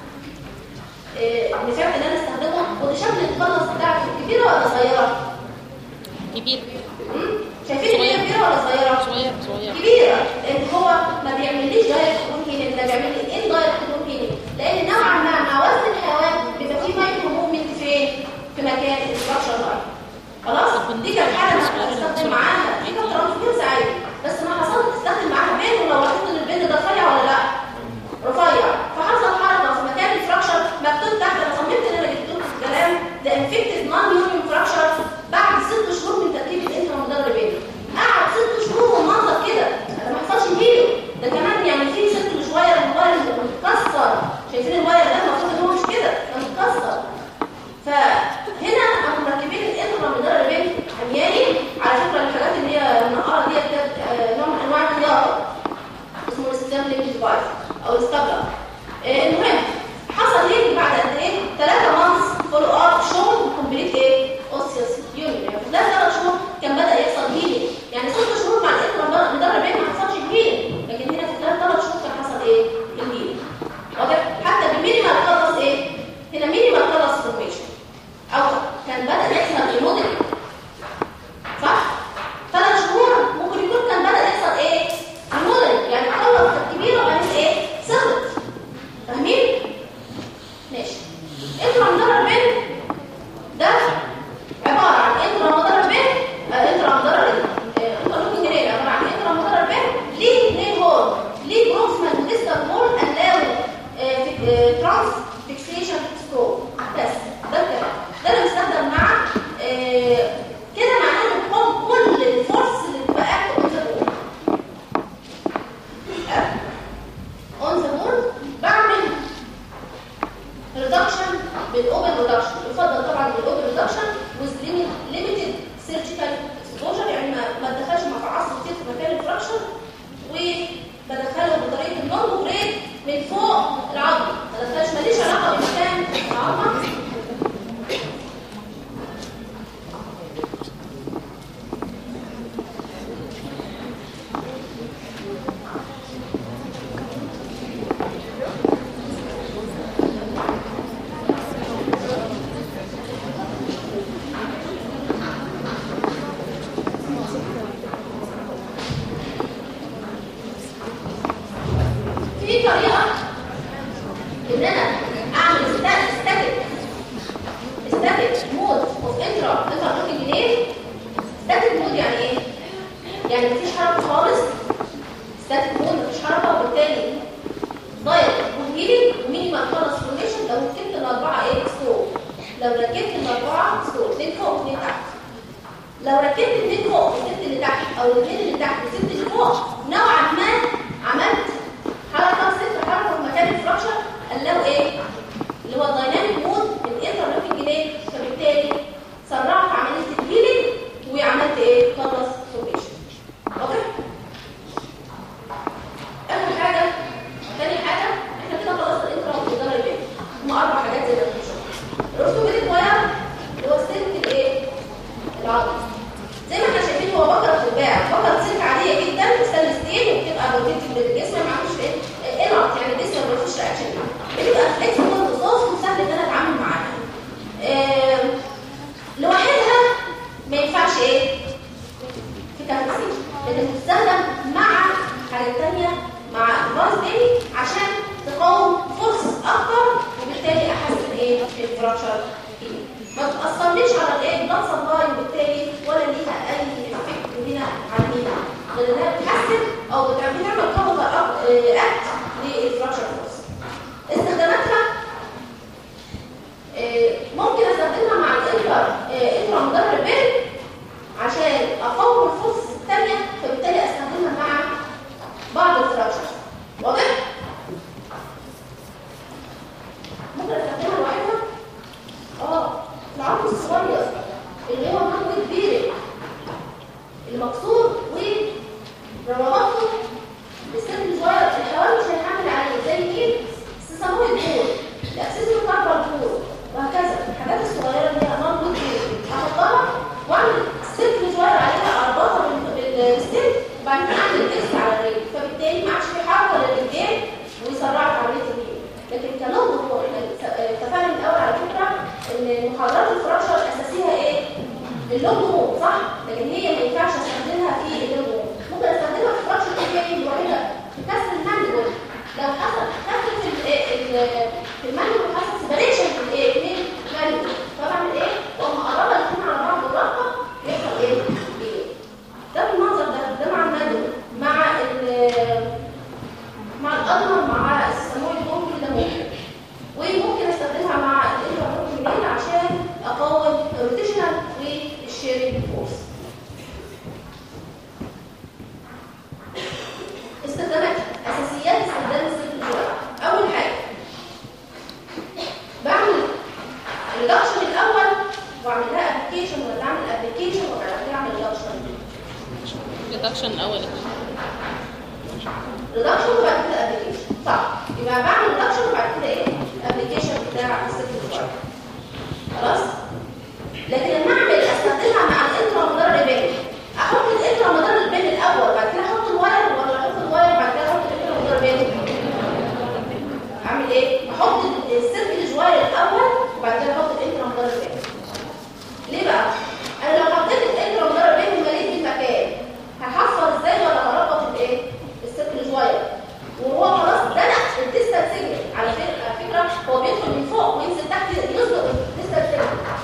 آه، نفعت ان انا استخدمه وده شكل الخلص بتاعته كبيره ولا صغيره؟ كبير مم؟ شايفين هي كبيره ولا صغيره؟ صغير صغير كبيره لان هو ما بيعمليش دايركت كونكينين ده بيعمل لي ان دايركت كونكينين لان نوعا ما مع وزن الحيوان بيبقى فيه مايكرو موفمنت فين؟ في مكان الستراكشر ده خلاص دي كانت حاله انا استخدم معاها دي كانت ترانسفيرس عادي بس ما حصل تستخدم معاها بين ولو لاحظت ان البين ده رفيع ولا لا رفيع فحصل حركه في مكان الفراكشر مكتوب تحت انا صممت ان انا جبت لكم الكلام ده انفكتد نون هيومن فراكشر بعد ست شهور من تركيب الانترا مدربين قعد ست شهور والمنظر كده ده ما حصلش فيه ده كمان يعني في ست شويه الواير اللي متكسر شايفين الواير ده المفروض ان هو مش كده ده متكسر فهنا احنا مركبين الانترا مدربين عمياني على فكره الحاجات اللي هي المنقره دي كانت آه، نوع من انواع الخياطه اسمه الاستخدام لينك ديفايس او الستابلر المهم حصل هيك بعد قد ايه 3 مانثs فولو اب شغل كومبليت ايه اوسيوس يونيون يعني في خلال 3 شهور كان بدا يحصل هيلينج يعني 6 شهور مع الانترا مدربين ما حصلش هيلينج لكن هنا في خلال 3 شهور كان حصل ايه الهيلينج واضح حتى بالمينيمال خلص ايه هنا مينيمال خلص فورميشن او كان بدا يحصل ريموديلنج صح ثلاث شهور ممكن يكون كان بدا يحصل ايه ريموديلنج يعني خلص كبيره وبعدين ايه سقط فاهمين ماشي انترا مدرب بين ده عباره عن انترا مدرب بين آه، انترا مدرب انترا ممكن جريد عباره عن انترا مدرب بين ليه اثنين هول ليه بروكسيمال ديستال هول الاو ترانس فيكسيشن سكرو بس ده الكلام ده اللي بيستخدم مع برودكشن with limited surgical exposure يعني ما ما اتدخلش مع فعاص كتير في مكان الفراكشر وبدخله بطريقه النون جريد من فوق العظم ما دخلش ماليش علاقه بمكان العظمه في طريقه ان انا اعمل ستاتيك ستاتيك مود اوف انترا انترا لوكينج جنيه ستاتيك مود يعني ايه؟ يعني مفيش حركه خالص ستاتيك مود مفيش حركه وبالتالي دايركت وهيلينج ومينيمال خالص فورميشن لو ركبت الاربعه ايه ستور لو ركبت الاربعه ستور اثنين فوق واثنين تحت لو ركبت اثنين فوق وسبت اللي تحت او الاثنين اللي تحت وسبت اللي فوق نوعا ما عملت حركه ست حركه في مكان الفراكشر قال ايه اللي هو الدايناميك مود الانترلوكينج جنيه فبالتالي سرعت عمليه الهيلينج وعملت ايه خلص فورميشن واضح اخر حاجه ثاني حاجه احنا كده خلصنا الانترا والاداره البيت هم اربع حاجات زي ما انتم شفتوا الاورثوبيديك واير اللي هو سلك الايه العظم زي ما احنا شايفين هو بكره بتتباع بكره سلك عاديه جدا ستانلس ستيل وبتبقى روتيتد بالجسم ما عندوش ايه انعط يعني الجسم ما بيخش اكشن بتبقى فليكسبل رصاص وسهل ان انا اتعامل معاها آم، لوحدها ما ينفعش ايه في كهربائي لان بتستخدم مع حاجات تانية مع باز تاني عشان تقاوم فرص اكتر وبالتالي احسن ايه الفراكشر ما تاثرليش على الايه بلاد سبلاي وبالتالي ولا ليها اي افكت هنا على مين غير انها بتحسن او بتعمل بتعمل كفر اكت للفراكشر فورس استخداماتها آه، ممكن استخدمها مع الانتر انترا مدرب بيل عشان اقوم الفرص الثانيه فبالتالي استخدمها مع بعض الفراكشر واضح ممكن استخدمها لوحدها اه العظم الصغير اللي هو مكوى كبير المكسور وربطته بالسن الصغير الحيوان مش هيحمل عليه زي مين؟ سيسامويد بول الاكسسوار كاربال بول وهكذا الحاجات الصغيره اللي هي مكوى كبير احطها واعمل سلك صغير عليها اربطها بال- بالسلك وبعدين اعمل تيست على الرجل فبالتالي ما عادش في حركه للرجلين ويسرعت عمليه الهيل لكن كلام هو احنا اتفقنا من الاول على فكره ان محاضرات الفراشه اساسيها ايه؟ اللوج هوم صح؟ لكن هي ما ينفعش استخدمها في اللوج هوم ممكن استخدمها في فراشه الكيميائي الوحيده في كسر المانجول لو حصل كسر في ال- ال- في المانجول وحصل سيبريشن في الايه؟ اثنين مانجول فبعمل ايه؟ واقوم اقربها الاثنين على بعض بالرابطه يحصل ايه؟ ايه؟ ده بالمنظر ده ده مع المانجول مع ال- مع الأضمر مع السموع الجمهوري ده ممكن وممكن استخدمها مع الانترنت عشان اقوم الروتيشنال والشيرنج فورس استخدامات اساسيات استخدام السلك الجوع اول حاجه بعمل ريدكشن الاول واعمل لها ابلكيشن ولا اعمل ابلكيشن وبعد كده اعمل ريدكشن ريدكشن اول ريدكشن وبعد كده ابلكيشن صح يبقى بعمل ريدكشن وبعد كده ايه ابلكيشن بتاع السيرفر خلاص لكن لما اعمل استخدمها مع الانترا مدار البين احط الانترا مدار البين الاول بعد كده احط الواير ولا احط الواير بعد كده احط الانترا مدار البين اعمل ايه احط السيركل جواير الاول وبعد كده احط الانترا مدار البين ليه بقى انا لو حطيت الانترا مدار البين ومليت المكان هحفر ازاي ولا هربط الايه السيركل جواير وهو خلاص دلق الديستال سيجنال على فكره على فكره هو بيدخل من فوق وينزل تحت يصدق الديستال سيجنال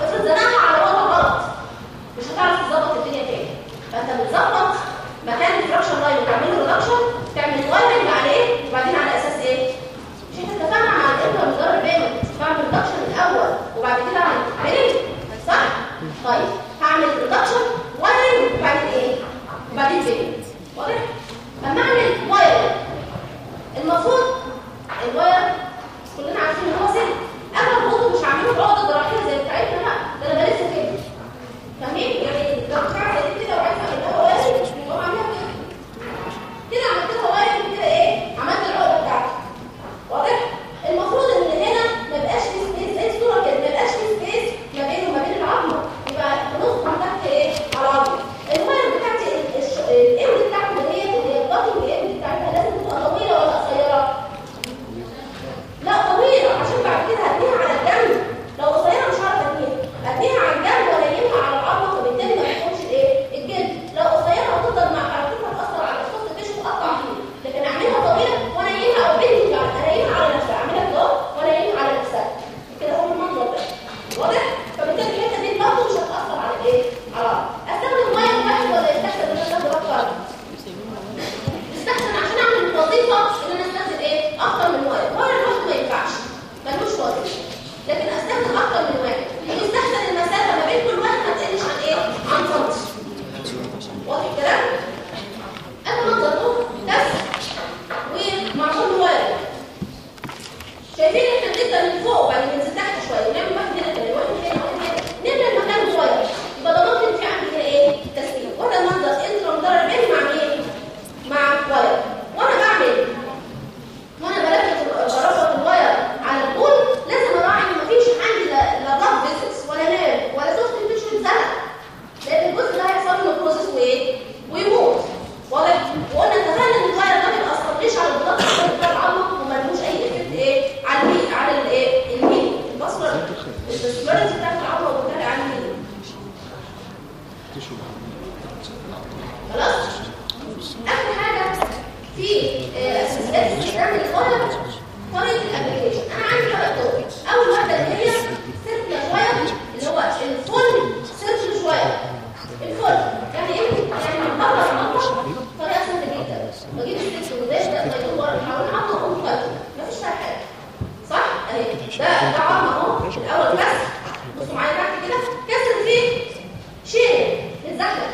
خلاص اخر حاجه في آه، اساسيات استخدام الفاير طريقه الابلكيشن انا عندي ثلاث طرق اول واحده اللي هي سيركل واير اللي هو الفول سيركل واير الفول يعني ايه يعني من بره المطبخ طريقه سهله جدا بجيب السلك وده ده طيب ورا حوالين عضله اقوم طيب مفيش فيها حاجه صح اهي ده ده عظمه اهو الاول بس بصوا معايا تحت كده كسر فيه شيل الزحلق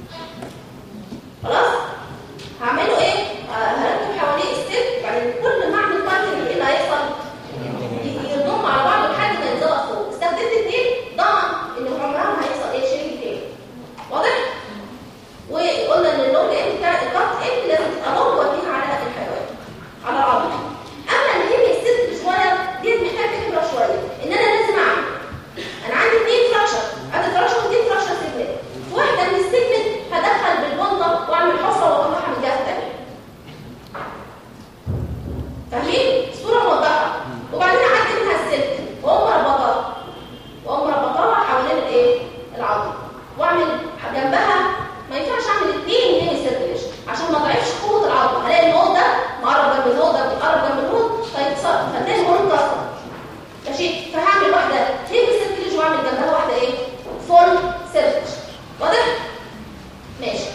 خلاص هعمله ايه آه، هركب حواليه السلك بعدين كل ما اعمل بايتنج ايه اللي هيحصل ي- يضم على بعض لحد ما يتظبط فوق استخدمت اتنين ضمن ان عمرها ما هيحصل ايه شيء تاني واضح وقلنا ان اللون ايه بتاع الكارت ايه لازم تبقى لون وديها على الحيوان على العظم اما اللي هي الست شويه دي محتاجه خبره شويه ان انا لازم اعمل انا عندي اثنين فراكشر عندي فراكشر واثنين فراكشر سيجمنت في واحده من السيجمنت هدخل بالبنطه واعمل حفره واطلعها من الجهه الثانيه فاهمين الصوره موضحه وبعدين اعدي منها السلك واقوم مربطاها واقوم مربطاها حوالين الايه العظم واعمل جنبها ما ينفعش اعمل اثنين هيمي سيركيليشن عشان ما اضعفش قوه العظم هلاقي النود ده مقرب جنب النود ده مقرب جنب النود فيتصرف فتلاقي النود اتكسر ماشي فهعمل واحده هيمي سيركيليشن واعمل جنبها واحده ايه فول سيركيليشن واضح ماشي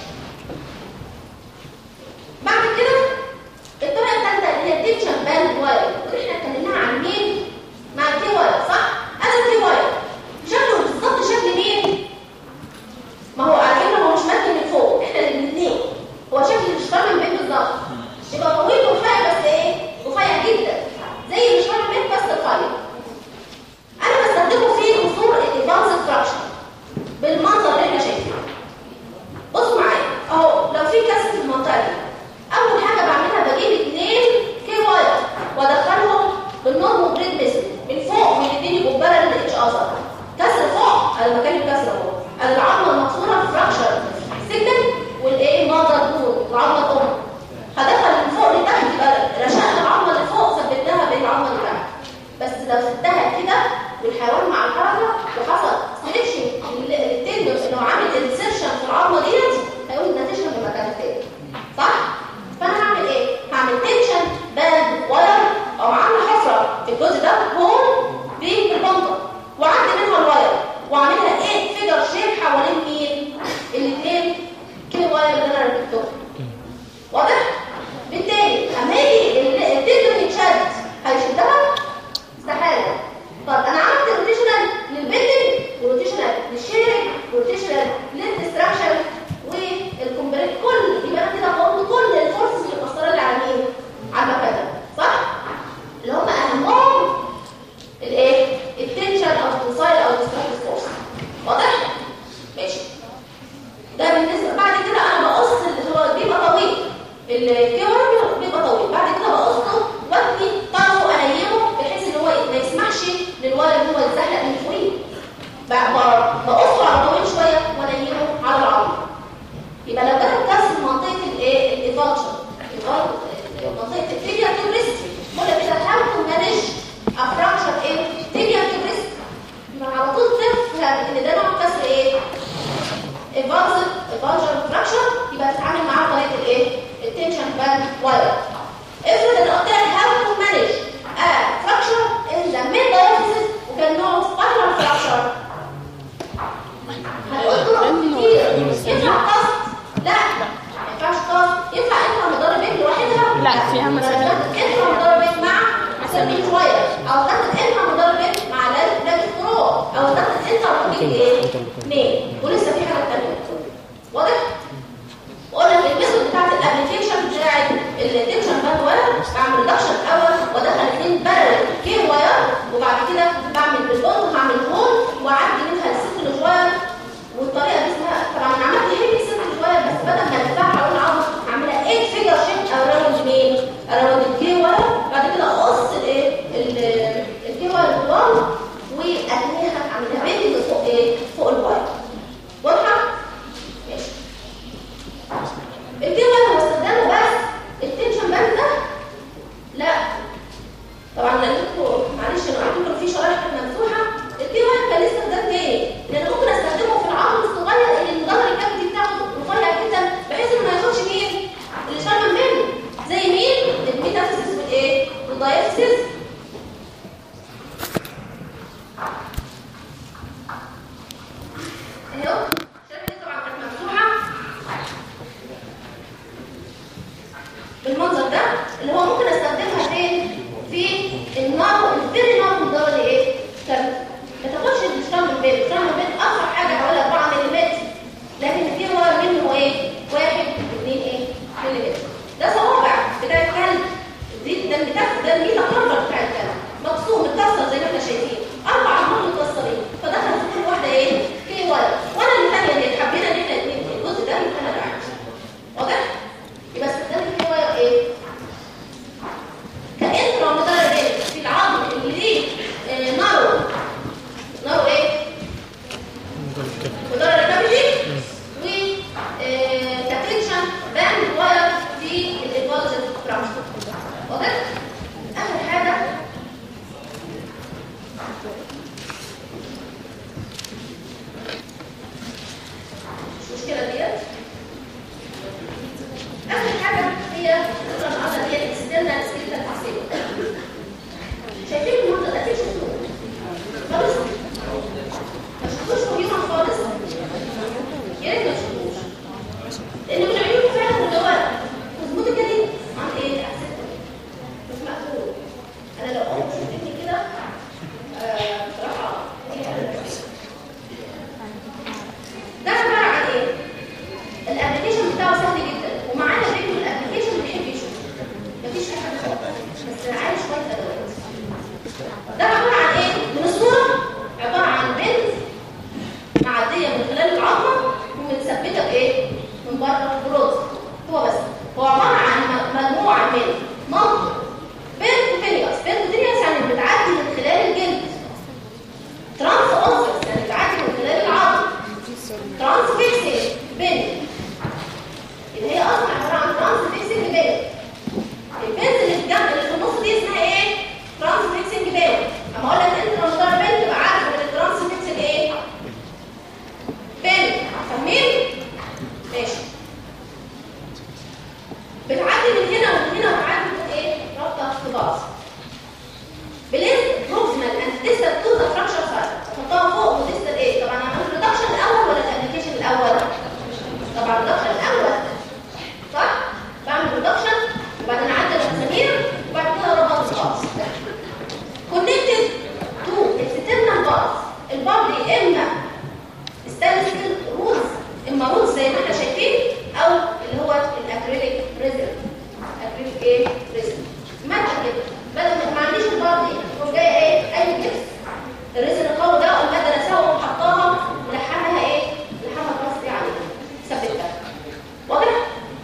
بعد كده الطريقه الثالثه اللي هي التنشن باند واير ودي احنا اتكلمنا عن مين مع الكي واير صح انا الكي واير شكله بالظبط شكل مين ما هو على فكره هو مش متن من فوق احنا الاثنين هو شكل الاشتراك من بين بالظبط يبقى طويل ورفيع بس ايه رفيع جدا زي الاشتراك من بين بس رفيع انا بستخدمه في اصول الادفانس ستراكشر بالمنظر اللي احنا شايفينه بصوا معايا اهو لو في كسر في المنطقه دي اول حاجه بعملها بجيب اثنين كي واير وادخلهم بالنورمال بريد ميثود من فوق من الاثنين يبقوا بارل اتش اذر كسر فوق على مكان الكسر اهو العظمه المكسوره فراكشر سيجمنت والايه ماذر بون العظمه الام هدخل من فوق لتحت يبقى رشقنا العظمه اللي فوق ثبتناها بين العظمه اللي تحت بس لو سبتها كده والحيوان مع الحركه وحصل ستريتشنج للتندوس اللي هو عامل انسيرشن في العظمه ديت هيقول النتيجه في مكان تاني صح؟ فانا هعمل ايه؟ هعمل تنشن باند واير او عامله حفره في الجزء ده هون بالبنطه وعدي منها الواير واعملها ايه فيجر شيب حوالين مين؟ الاثنين كي واير اللي انا ركبتهم واضح؟ بالتالي اما يجي التندون يتشد هيشدها استحاله طب انا عملت روتيشنال للبيلدنج وروتيشنال للشيرنج وروتيشنال للديستراكشن والكومبريت كل يبقى أنا كده بقول كل الفورسز اللي مأثره لي على مين؟ على المكان ده صح؟ اللي هم اهمهم الايه؟ التنشن او التنسايل او الديستراكشن فورس واضح؟ ماشي ده بالنسبه بعد كده انا بقص اللي هو بيبقى طويل الكيور بيبقى طويل بعد كده بقصه واتني طرفه انيمه بحيث ان هو ما يسمحش للولد ان هو يتزحلق من فوقيه ب- ب- بقصه على طويل شويه وانيمه على العظم يبقى لو كانت كسر منطقه الايه الايفالشن منطقه التيبيا كبريست قلنا كده هاو تو مانج افراكشر ايه تيبيا كبريست يبقى على طول تفهم ان ده نوع كسر ايه ايفالشن ايفالشن فراكشر يبقى تتعامل معاه بطريقه الايه التنشن باند واير افرض ان قلت لك هاو تو مانج ا فراكشر ان ذا ميد دايفيسيس وكان نوع سبايرال فراكشر هتقول طرق كتير ينفع قصد لا ما ينفعش قصد ينفع انت مضاربين لوحدها لا، فيها مسافات. انت مضاربين مع مسامين شويه او تاخد انت مضاربين مع لاج لاج سترو او تاخد انت مضاربين ايه اثنين ولسه في حاجه ثانيه واضح وقلنا في الميثود بتاعت الابلكيشن بتاعت التنشن باند واير بعمل ريدكشن الاول وادخل اثنين بارل كي واير وبعد كده بعمل بالبوند هعمل هول واعدي منها السيكل واير والطريقه دي اسمها طبعا انا عملت هيك سيكل واير بس بدل ما ادفعها حوالين العظم هعملها 8 فيجر شيب اراوند مين؟ اراوند الكي واير بعد كده اقص الايه ال- الكي واير بالبوند واتنيها اعملها بيندنج فوق ايه؟ فوق الواير واضحه؟ ماشي الكيمياء هو استخدامه بس التنشن باند ده لا طبعا لانكم معلش انا قلت لكم في شرايح كانت مفتوحه الكيمياء كان ليه استخدام تاني لان ممكن استخدمه في العظم الصغير اللي المدرج اهو الشركه دي طبعا كانت مفتوحه بالمنظر ده اللي هو ممكن استخدمها فين في النار الفيري نار من درجه ايه كامل ما تاخدش الشرم البيت الشرم البيت اصغر حاجه حوالي 4 ملم لكن في نار منه ايه 1 2 ايه ملم ده صوابع بتاع الكلب دي ده بتاخد ده الميتا كارفر بتاع الكلب مقسوم متكسر زي ما احنا شايفين اربع عمود متكسرين فدخل في كل واحده ايه في واير وانا الثانيه اللي حبينا ان احنا الاثنين الجزء ده يبقى انا عادي واضح يبقى استخدمت في واير ايه كانترا مدرج في العظم اللي ليه آه، نارو نارو ايه مدرج كابجي و تكريشن باند واير في الانفولجن فرامشن واضح اخر حاجه مش مشكله ديت اخر حاجه هي الفكره النهارده هي الاكسترنال سكيلتال فاسيلو شايفين المنظر ده اكيد شفتوه خالص ما شفتوش في هيومن خالص يا ريت ما تشوفوش لان بنعمله فعلا اللي هو مظبوط الجديد عن ايه احسن مش مقبول انا لو قلت شفتني كده آه، بصراحه دي حاجة كويسة. ده عباره عن ايه الابلكيشن بتاعه سهل جدا ومعانا فيديو الابلكيشن بيحب يشوف مفيش اي حاجه خالص بس عايز شويه ادوات ده عباره عن ايه من الصوره عباره عن بنت معديه من خلال العظمه ومتثبته بايه من بره بروز هو بس هو عباره عن م- مجموعه من منطق بيركوتينيوس بيركوتينيوس يعني بتعدي من خلال الجلد ترانس اونسس يعني بتعدي من خلال العظم ترانس فيكسنج بين اللي هي اصلا عباره عن ترانس فيكسنج بين البنت اللي في الجنب اللي في النص دي اسمها ايه ترانس فيكسنج بين اما اقول لك انت لما تضرب بنت تبقى عارف ان الترانس فيكسنج ايه بين فاهمين ماشي بتعدي من هنا ومن هنا وتعدي من ايه رابطه في بعض بليز بروكسيمال اند ديستال تو ذا فراكشر سايت تحطها فوق وديستال ايه طبعا اعمل الريدكشن الاول ولا الابلكيشن الاول طبعا الريدكشن الاول صح بعمل ريدكشن وبعدين اعدل المسامير وبعد كده ربط الباص كونكتد تو اكسترنال باص البار دي اما ستانلس ستيل رولز اما رولز زي ما احنا شايفين او اللي هو الاكريليك ريزن اكريليك ايه ريزن مادة كده بدل ما ما عنديش البار دي تقوم جايه ايه اي جبس الريزن القوي ده والماده نفسها وحطاها ملحمها ايه ملحمها الراس دي عليها ثبتها واضح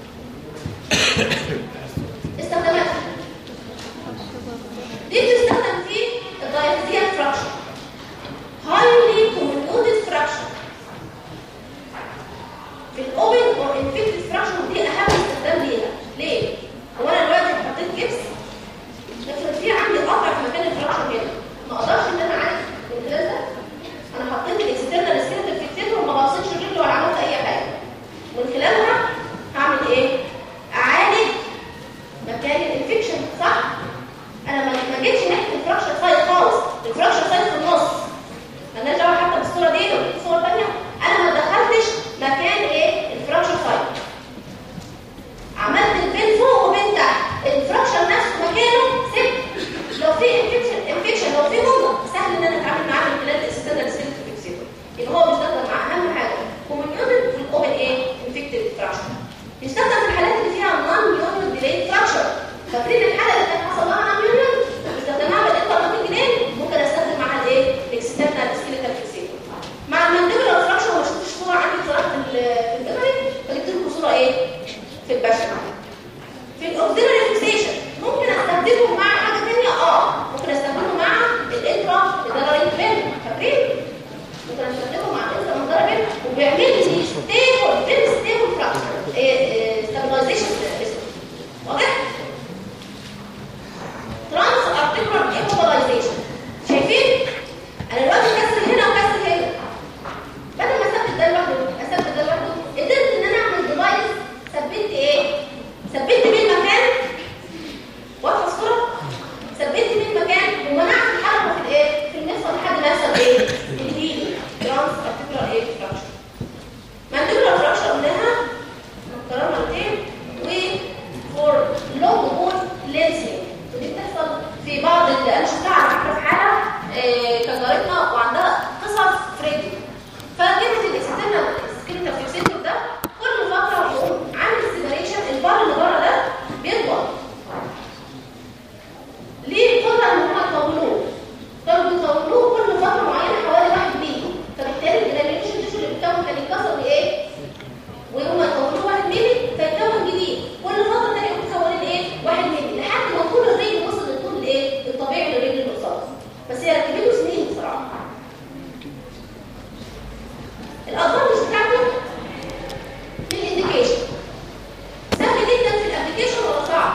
استخداماتها دي بتستخدم في الدايفيزيال فراكشن highly comminuted fraction في الاوبن اور انفكتد فراكشن دي اهم استخدام ليها ليه؟ هو انا دلوقتي حطيت جبس لكن في عندي قطع في مكان الفراكشن هنا ما اقدرش ان انا اعالج من خلال ده انا حطيت الاكسترنال سكيلتال فيكسيتور وما بصيتش الرجل ولا عملت اي حاجه من خلالها هعمل ايه؟ اعالج مكان الانفكشن صح؟ انا ما ما جيتش ناحيه الفراكشر سايد خالص الفراكشر سايد في النص مالناش دعوه حتى بالصوره دي ولا في صور ثانيه انا ما دخلتش مكان ايه الفراكشر سايد عملت البين فوق وبين تحت الفراكشر نفسه مكانه سبت لو في انفكشن انفكشن لو في موضوع سهل ان انا اتعامل معاه من خلال الاكسترنال سيلف فيكسيتور يبقى هو بيستخدم مع اهم حاجه كوميونيون في الاوبن ايه انفكتد فراكشر بيستخدم في الحالات اللي فيها نون يونيون ديلي فراكشر فاكرين الحاله اللي كان حصل لها نون يونيون استخدمناها بالانترنت جنين ممكن استخدم معاها الايه الاكسترنال سكيلتال فيكسيتور مع المانديبولار فراكشر ما شفتش صوره عندي بصراحه في ال- في الجدري فجبت لكم صوره ايه في البشر في الاوكسيلري فيكسيشن ممكن استخدمه مع حاجه ثانيه اه ممكن استخدمه مع الانترا لدرجه بين فاكرين ممكن استخدمه مع الانترا لدرجه بين وبيعمل لي ستيبل فيري ستيبل فراكشر ستابلايزيشن واضح ترانس ارتيكولار ايموبلايزيشن شايفين انا دلوقتي كسر هنا وكسر هنا بدل ما اثبت ده لوحده اثبت ده لوحده قدرت ان انا اعمل ديفايس ثبت ايه ثبت بيه المكان واضحه الصوره ثبت بيه المكان ومنعت الحركه في الايه في المفصل لحد ما يحصل ايه الهيل ترانس ارتيكولار ايه فراكشر مانديبولار فراكشر قلناها كررنا مرتين و فور لونج بون لينسينج ودي بتحصل في بعض ال- انا شفتها على فكره في حاله آه، كان جارتنا وعندها قصص في رجل فكانت الاكسترنال سكيلتال فيكسيتور ده كل فتره يقوم عامل سيبريشن البار اللي بره ده بيطول ليه القدره ان هم يطولوه كانوا بيطولوه كل فتره معينه حوالي واحد مللي فبالتالي الجرانيوليشن تيشو اللي بيتكون كان يتكسر بايه؟ وهم يطولوه واحد مللي فيتكون جديد كل فتره تانية يقوم مكونين ايه؟ واحد مللي لحد ما طول الرجل وصل للطول الايه؟ الطبيعي للرجل اللي قصادها بس هي ركبته سنين بصراحه الادفانتج بتاعته في الانديكيشن سهل جدا في الابلكيشن ولا صعب؟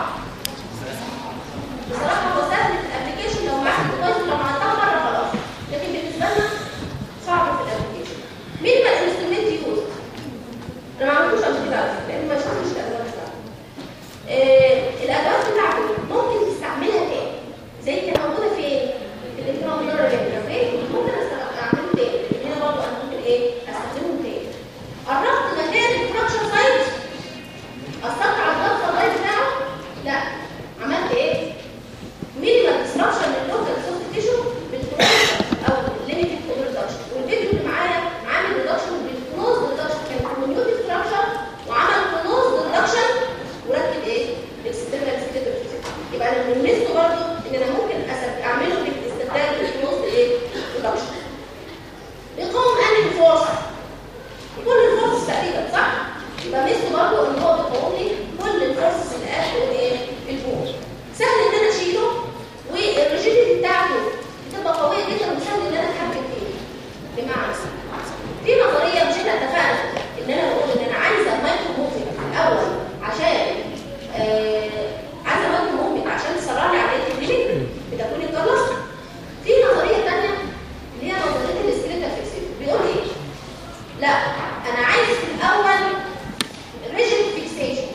بصراحه هو سهل في الابلكيشن لو معاك الديفايس لو عملتها مره خلاص لكن بالنسبه لنا صعب في الابلكيشن مين ما الانسترومنت يوز انا ما عملتوش قبل كده على فكره لان ما شفتش الادوات بتاعته آه، الادوات بتاعته ممكن تستعملها تاني زي كانت موجوده فين في الانترنال اوكي ممكن أست- اعمله تاني هنا برضه انا ممكن ايه استخدمه تاني قربت مكان الفراكشر سايت اثرت على الضغط اللايف بتاعه لا عملت ايه مينيمال ديستراكشن لللوكال سوفت تيشو بالكلوز او ليميتد ريدكشن والفيديو اللي معايا عامل ريدكشن بالكلوز ريدكشن كان كوميونيتي ستراكشر وعمل كلوز ريدكشن وركب ايه الاكسترنال سكيلتال يبقى انا من ميزته برضه ان انا ممكن أس- اعمله باستخدام الكلوز ايه ريدكشن بيقاوم انهي فورس كل الفورس تقريبا صح؟ يبقى ميزته برضه ان هو بيقاوم لي كل الفورس اللي قاعد ايه الفوق سهل ان انا اشيله والريجيديتي بتاعته بتبقى قويه جدا وسهل ان انا اتحكم فيه بمعنى في نظريه مش احنا اتفقنا ان انا بقول ان انا عايزه مايكرو موفمنت الاول عشان آه عايزه مايكرو موفمنت عشان تسرع لي عمليه الهيلينج بتكون الجلس في نظريه ثانيه اللي هي نظريه السكريتال فيكسيشن بيقول ايه لا انا عايز في الاول ريجيد فيكسيشن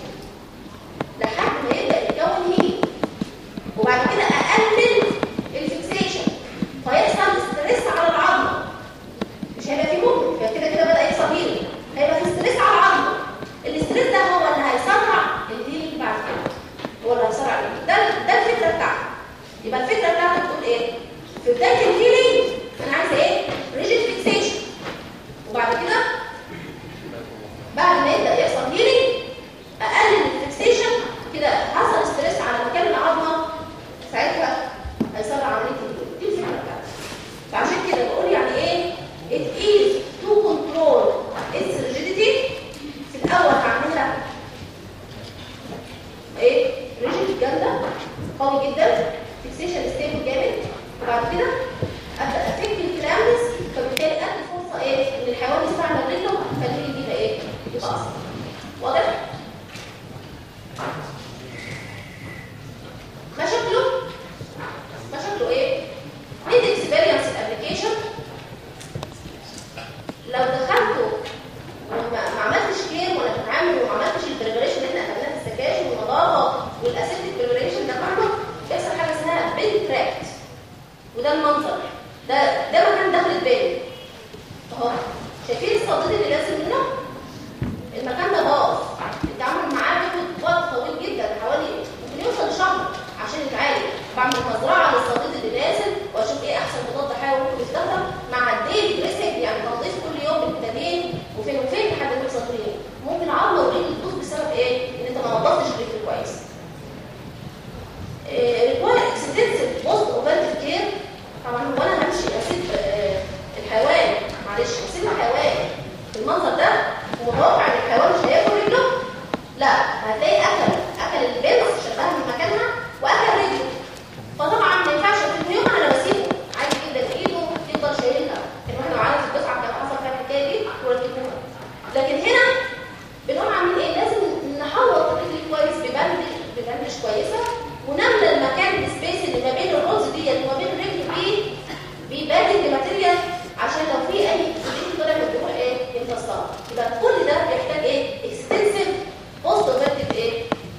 لحد ما يبدا يتكون هيت وبعد كده اقلل الفيكسيشن فيحصل ستريس على العظمه مش هيبقى في موفمنت يبقى كده كده بدا يحصل هيلينج هيبقى في ستريس على العظمه الاستريس ده هو اللي هيسرع الهيلينج بعد كده هو اللي هيسرع الهيلينج ده ده الفكره بتاعته يبقى الفكره بتاعته بتقول ايه في بدايه الهيلينج انا عايزه ايه ريجيد فيكسيشن وبعد كده بعد ما يبدا يحصل هيلينج اقلل الفيكسيشن كده حصل ستريس على مكان العظمه ساعتها هيسرع عمليه الهيلينج دي الفكره بتاعتي فعشان كده بقول يعني ايه it is to control its rigidity في الاول هعملها ايه ريجيد جامده قوي جدا فيكسيشن ستيبل جامد وبعد كده ابدا افك الكلامس فبالتالي ادي فرصه ايه ان الحيوان يستعمل رجله فالهيلينج يبقى ايه يبقى اصلا واضح مشاكله مشاكله ايه need experience application لو دخلته وما ما عملتش كير ولا تتعامل وما عملتش البريبريشن اللي احنا اخدناه في السكاشن والنظافه والاسيتيك بريبريشن ده كله بيحصل حاجه اسمها بين تراكت وده المنظر ده ده مكان دخل البين اهو شايفين الصديد اللي لازم هنا المكان ده باظ التعامل معاه بياخد وقت طويل جدا حوالي ممكن يوصل لشهر عشان يتعالج بعمل مزرعه للصديد اللي نازل واشوف ايه احسن مضاد حيوي ممكن يستخدم مع الديل دريسنج يعني تنظيف كل يوم بالفيتامين وفين وفين لحد ما يوصل كل يوم ممكن عظمه ورجل تبوظ بسبب ايه؟ ان انت ما نظفتش الرجل كويس. ريكواير اكستنسيف بوست اوبرتيف كير طبعا هو انا همشي اسيب آه، الحيوان معلش اسيب الحيوان في المنظر ده ومتوقع ان الحيوان مش هياكل رجله لا هتلاقي اكل اكل البنز شبهها من مكانها واكل رجله فطبعا ما ينفعش في اليوم انا بسيبه عادي جدا ايده يفضل شايلها الواحد لو عارف الدفعه كان حصل فيها الحكايه دي وركبوها لكن هنا بنقوم عاملين ايه لازم نحوط الرجل كويس ببندج ببندج كويسه ونملى المكان السبيس اللي ما بين الرز ديت وما بين الرجل دي بباندج ماتيريال عشان لو في اي رجل طلع من جوه ايه يمتصها يبقى كل ده بيحتاج ايه اكستنسيف بوست اوبرتيف ايه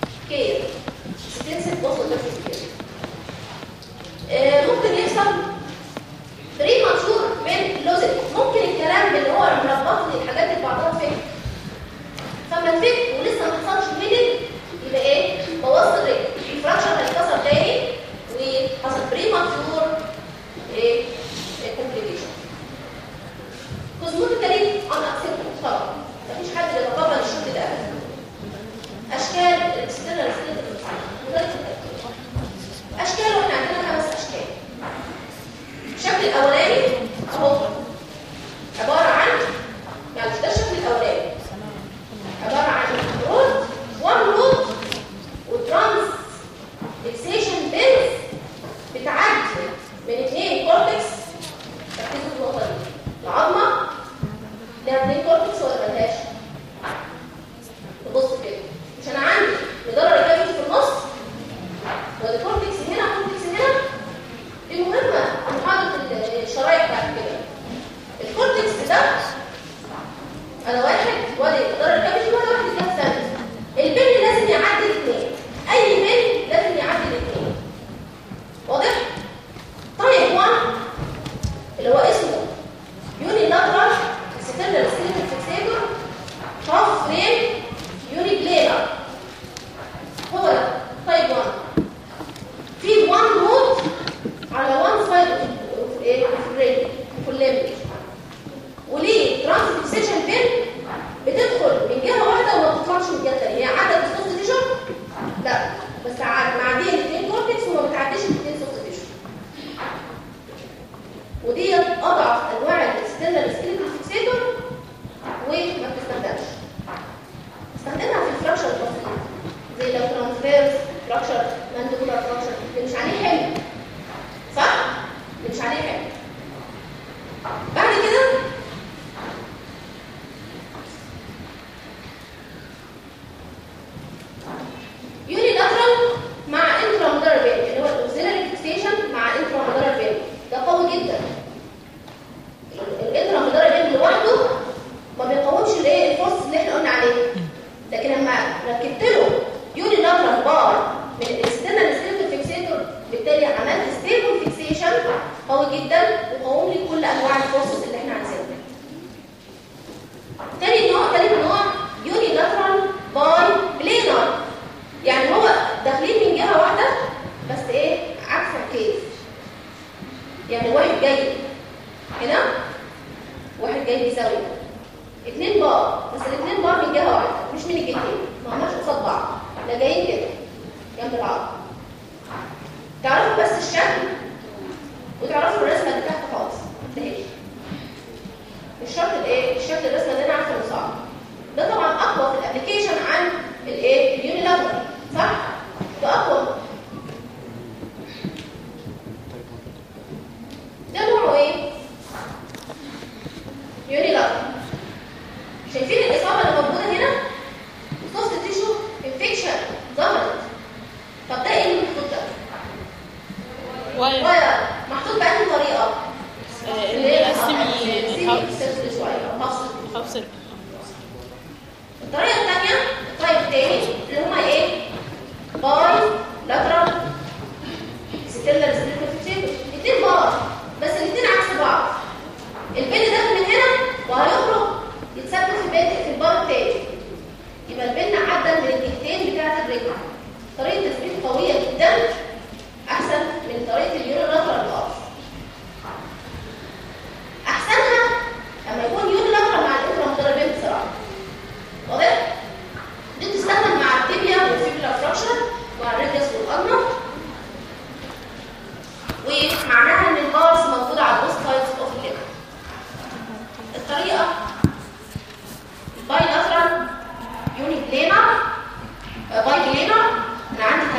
فيكسيشن بين بتدخل من جهه واحده وما بتطلعش من جهه ثانيه هي عدت السوفت تيشو لا بس ع- معديه الاثنين كورتكس وما بتعديش الاثنين سوفت تيشو ودي اضعف انواع الاكسترنال سكيلتال فيكسيتور وما بتستخدمش استخدمها في الفراكشر البسيط زي لو ترانسفيرس فراكشر مانديبولار فراكشر اللي مش عليه حمل صح؟ اللي مش عليه حمل بعد كده يوني لاترال مع انترامودار فين اللي هو الاوكسيلاري فيكسيشن مع انترامودار فين ده قوي جدا الانترامودار فين لوحده ما بيقاومش الايه الفورس اللي احنا قلنا عليه لكن لما ركبت له يوني لاترال بار من الاكسترنال ستيبل فيكسيتور بالتالي عملت ستيبل فيكسيشن قوي جدا وقاوم لي كل انواع الفورسز اللي احنا عايزينها تاني نوع تالت نوع يوني لاترال باي بلينر يعني هو داخلين من جهه واحده بس ايه عكس الكيس يعني واحد جاي هنا واحد جاي بيساوي ده. اتنين بار بس الاتنين بار من جهه واحده مش من الجهتين ما هماش قصاد بعض لا جايين كده جنب بعض تعرفوا بس الشكل وتعرفوا الرسمه اللي تحت خالص ده هي مش شرط الايه الشكل الرسمه اللي انا عارفه انه صعب ده طبعا اقوى في الابلكيشن عن الايه اليونيلاترال صح ده اقوى ده نوعه ايه يونيلاترال شايفين الاصابه اللي موجوده هنا سوفت تيشو انفكشن ظهرت طب ده ايه اللي محطوط ده واير واير محطوط بأنهي طريقه آه، اللي هي السيمي السيمي هاوس اكستنسوري شويه مفصل هاوس الطريقة الثانية الطيب الثاني اللي هما ايه؟ باي لاترال ستيلر ستيلر الاثنين بار بس الاثنين عكس بعض البين داخل من هنا وهيخرج يتثبت في البين في البار الثاني يبقى البين عدى من الجهتين بتاعة الرجل طريقة تثبيت قوية جدا أحسن من طريقة اليونيلاترال خالص أحسنها لما يكون يونيلاترال مع الانترامودرال بصراحة واضح؟ دي بتستخدم مع التibia والفيبرا فراكشر مع الريديوس والألنا ومعناها ان البارز موجودة على both sides of the leg الطريقة باي لاترال يوني بلينر باي بلينر انا عندي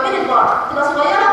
بين البار تبقى صغيره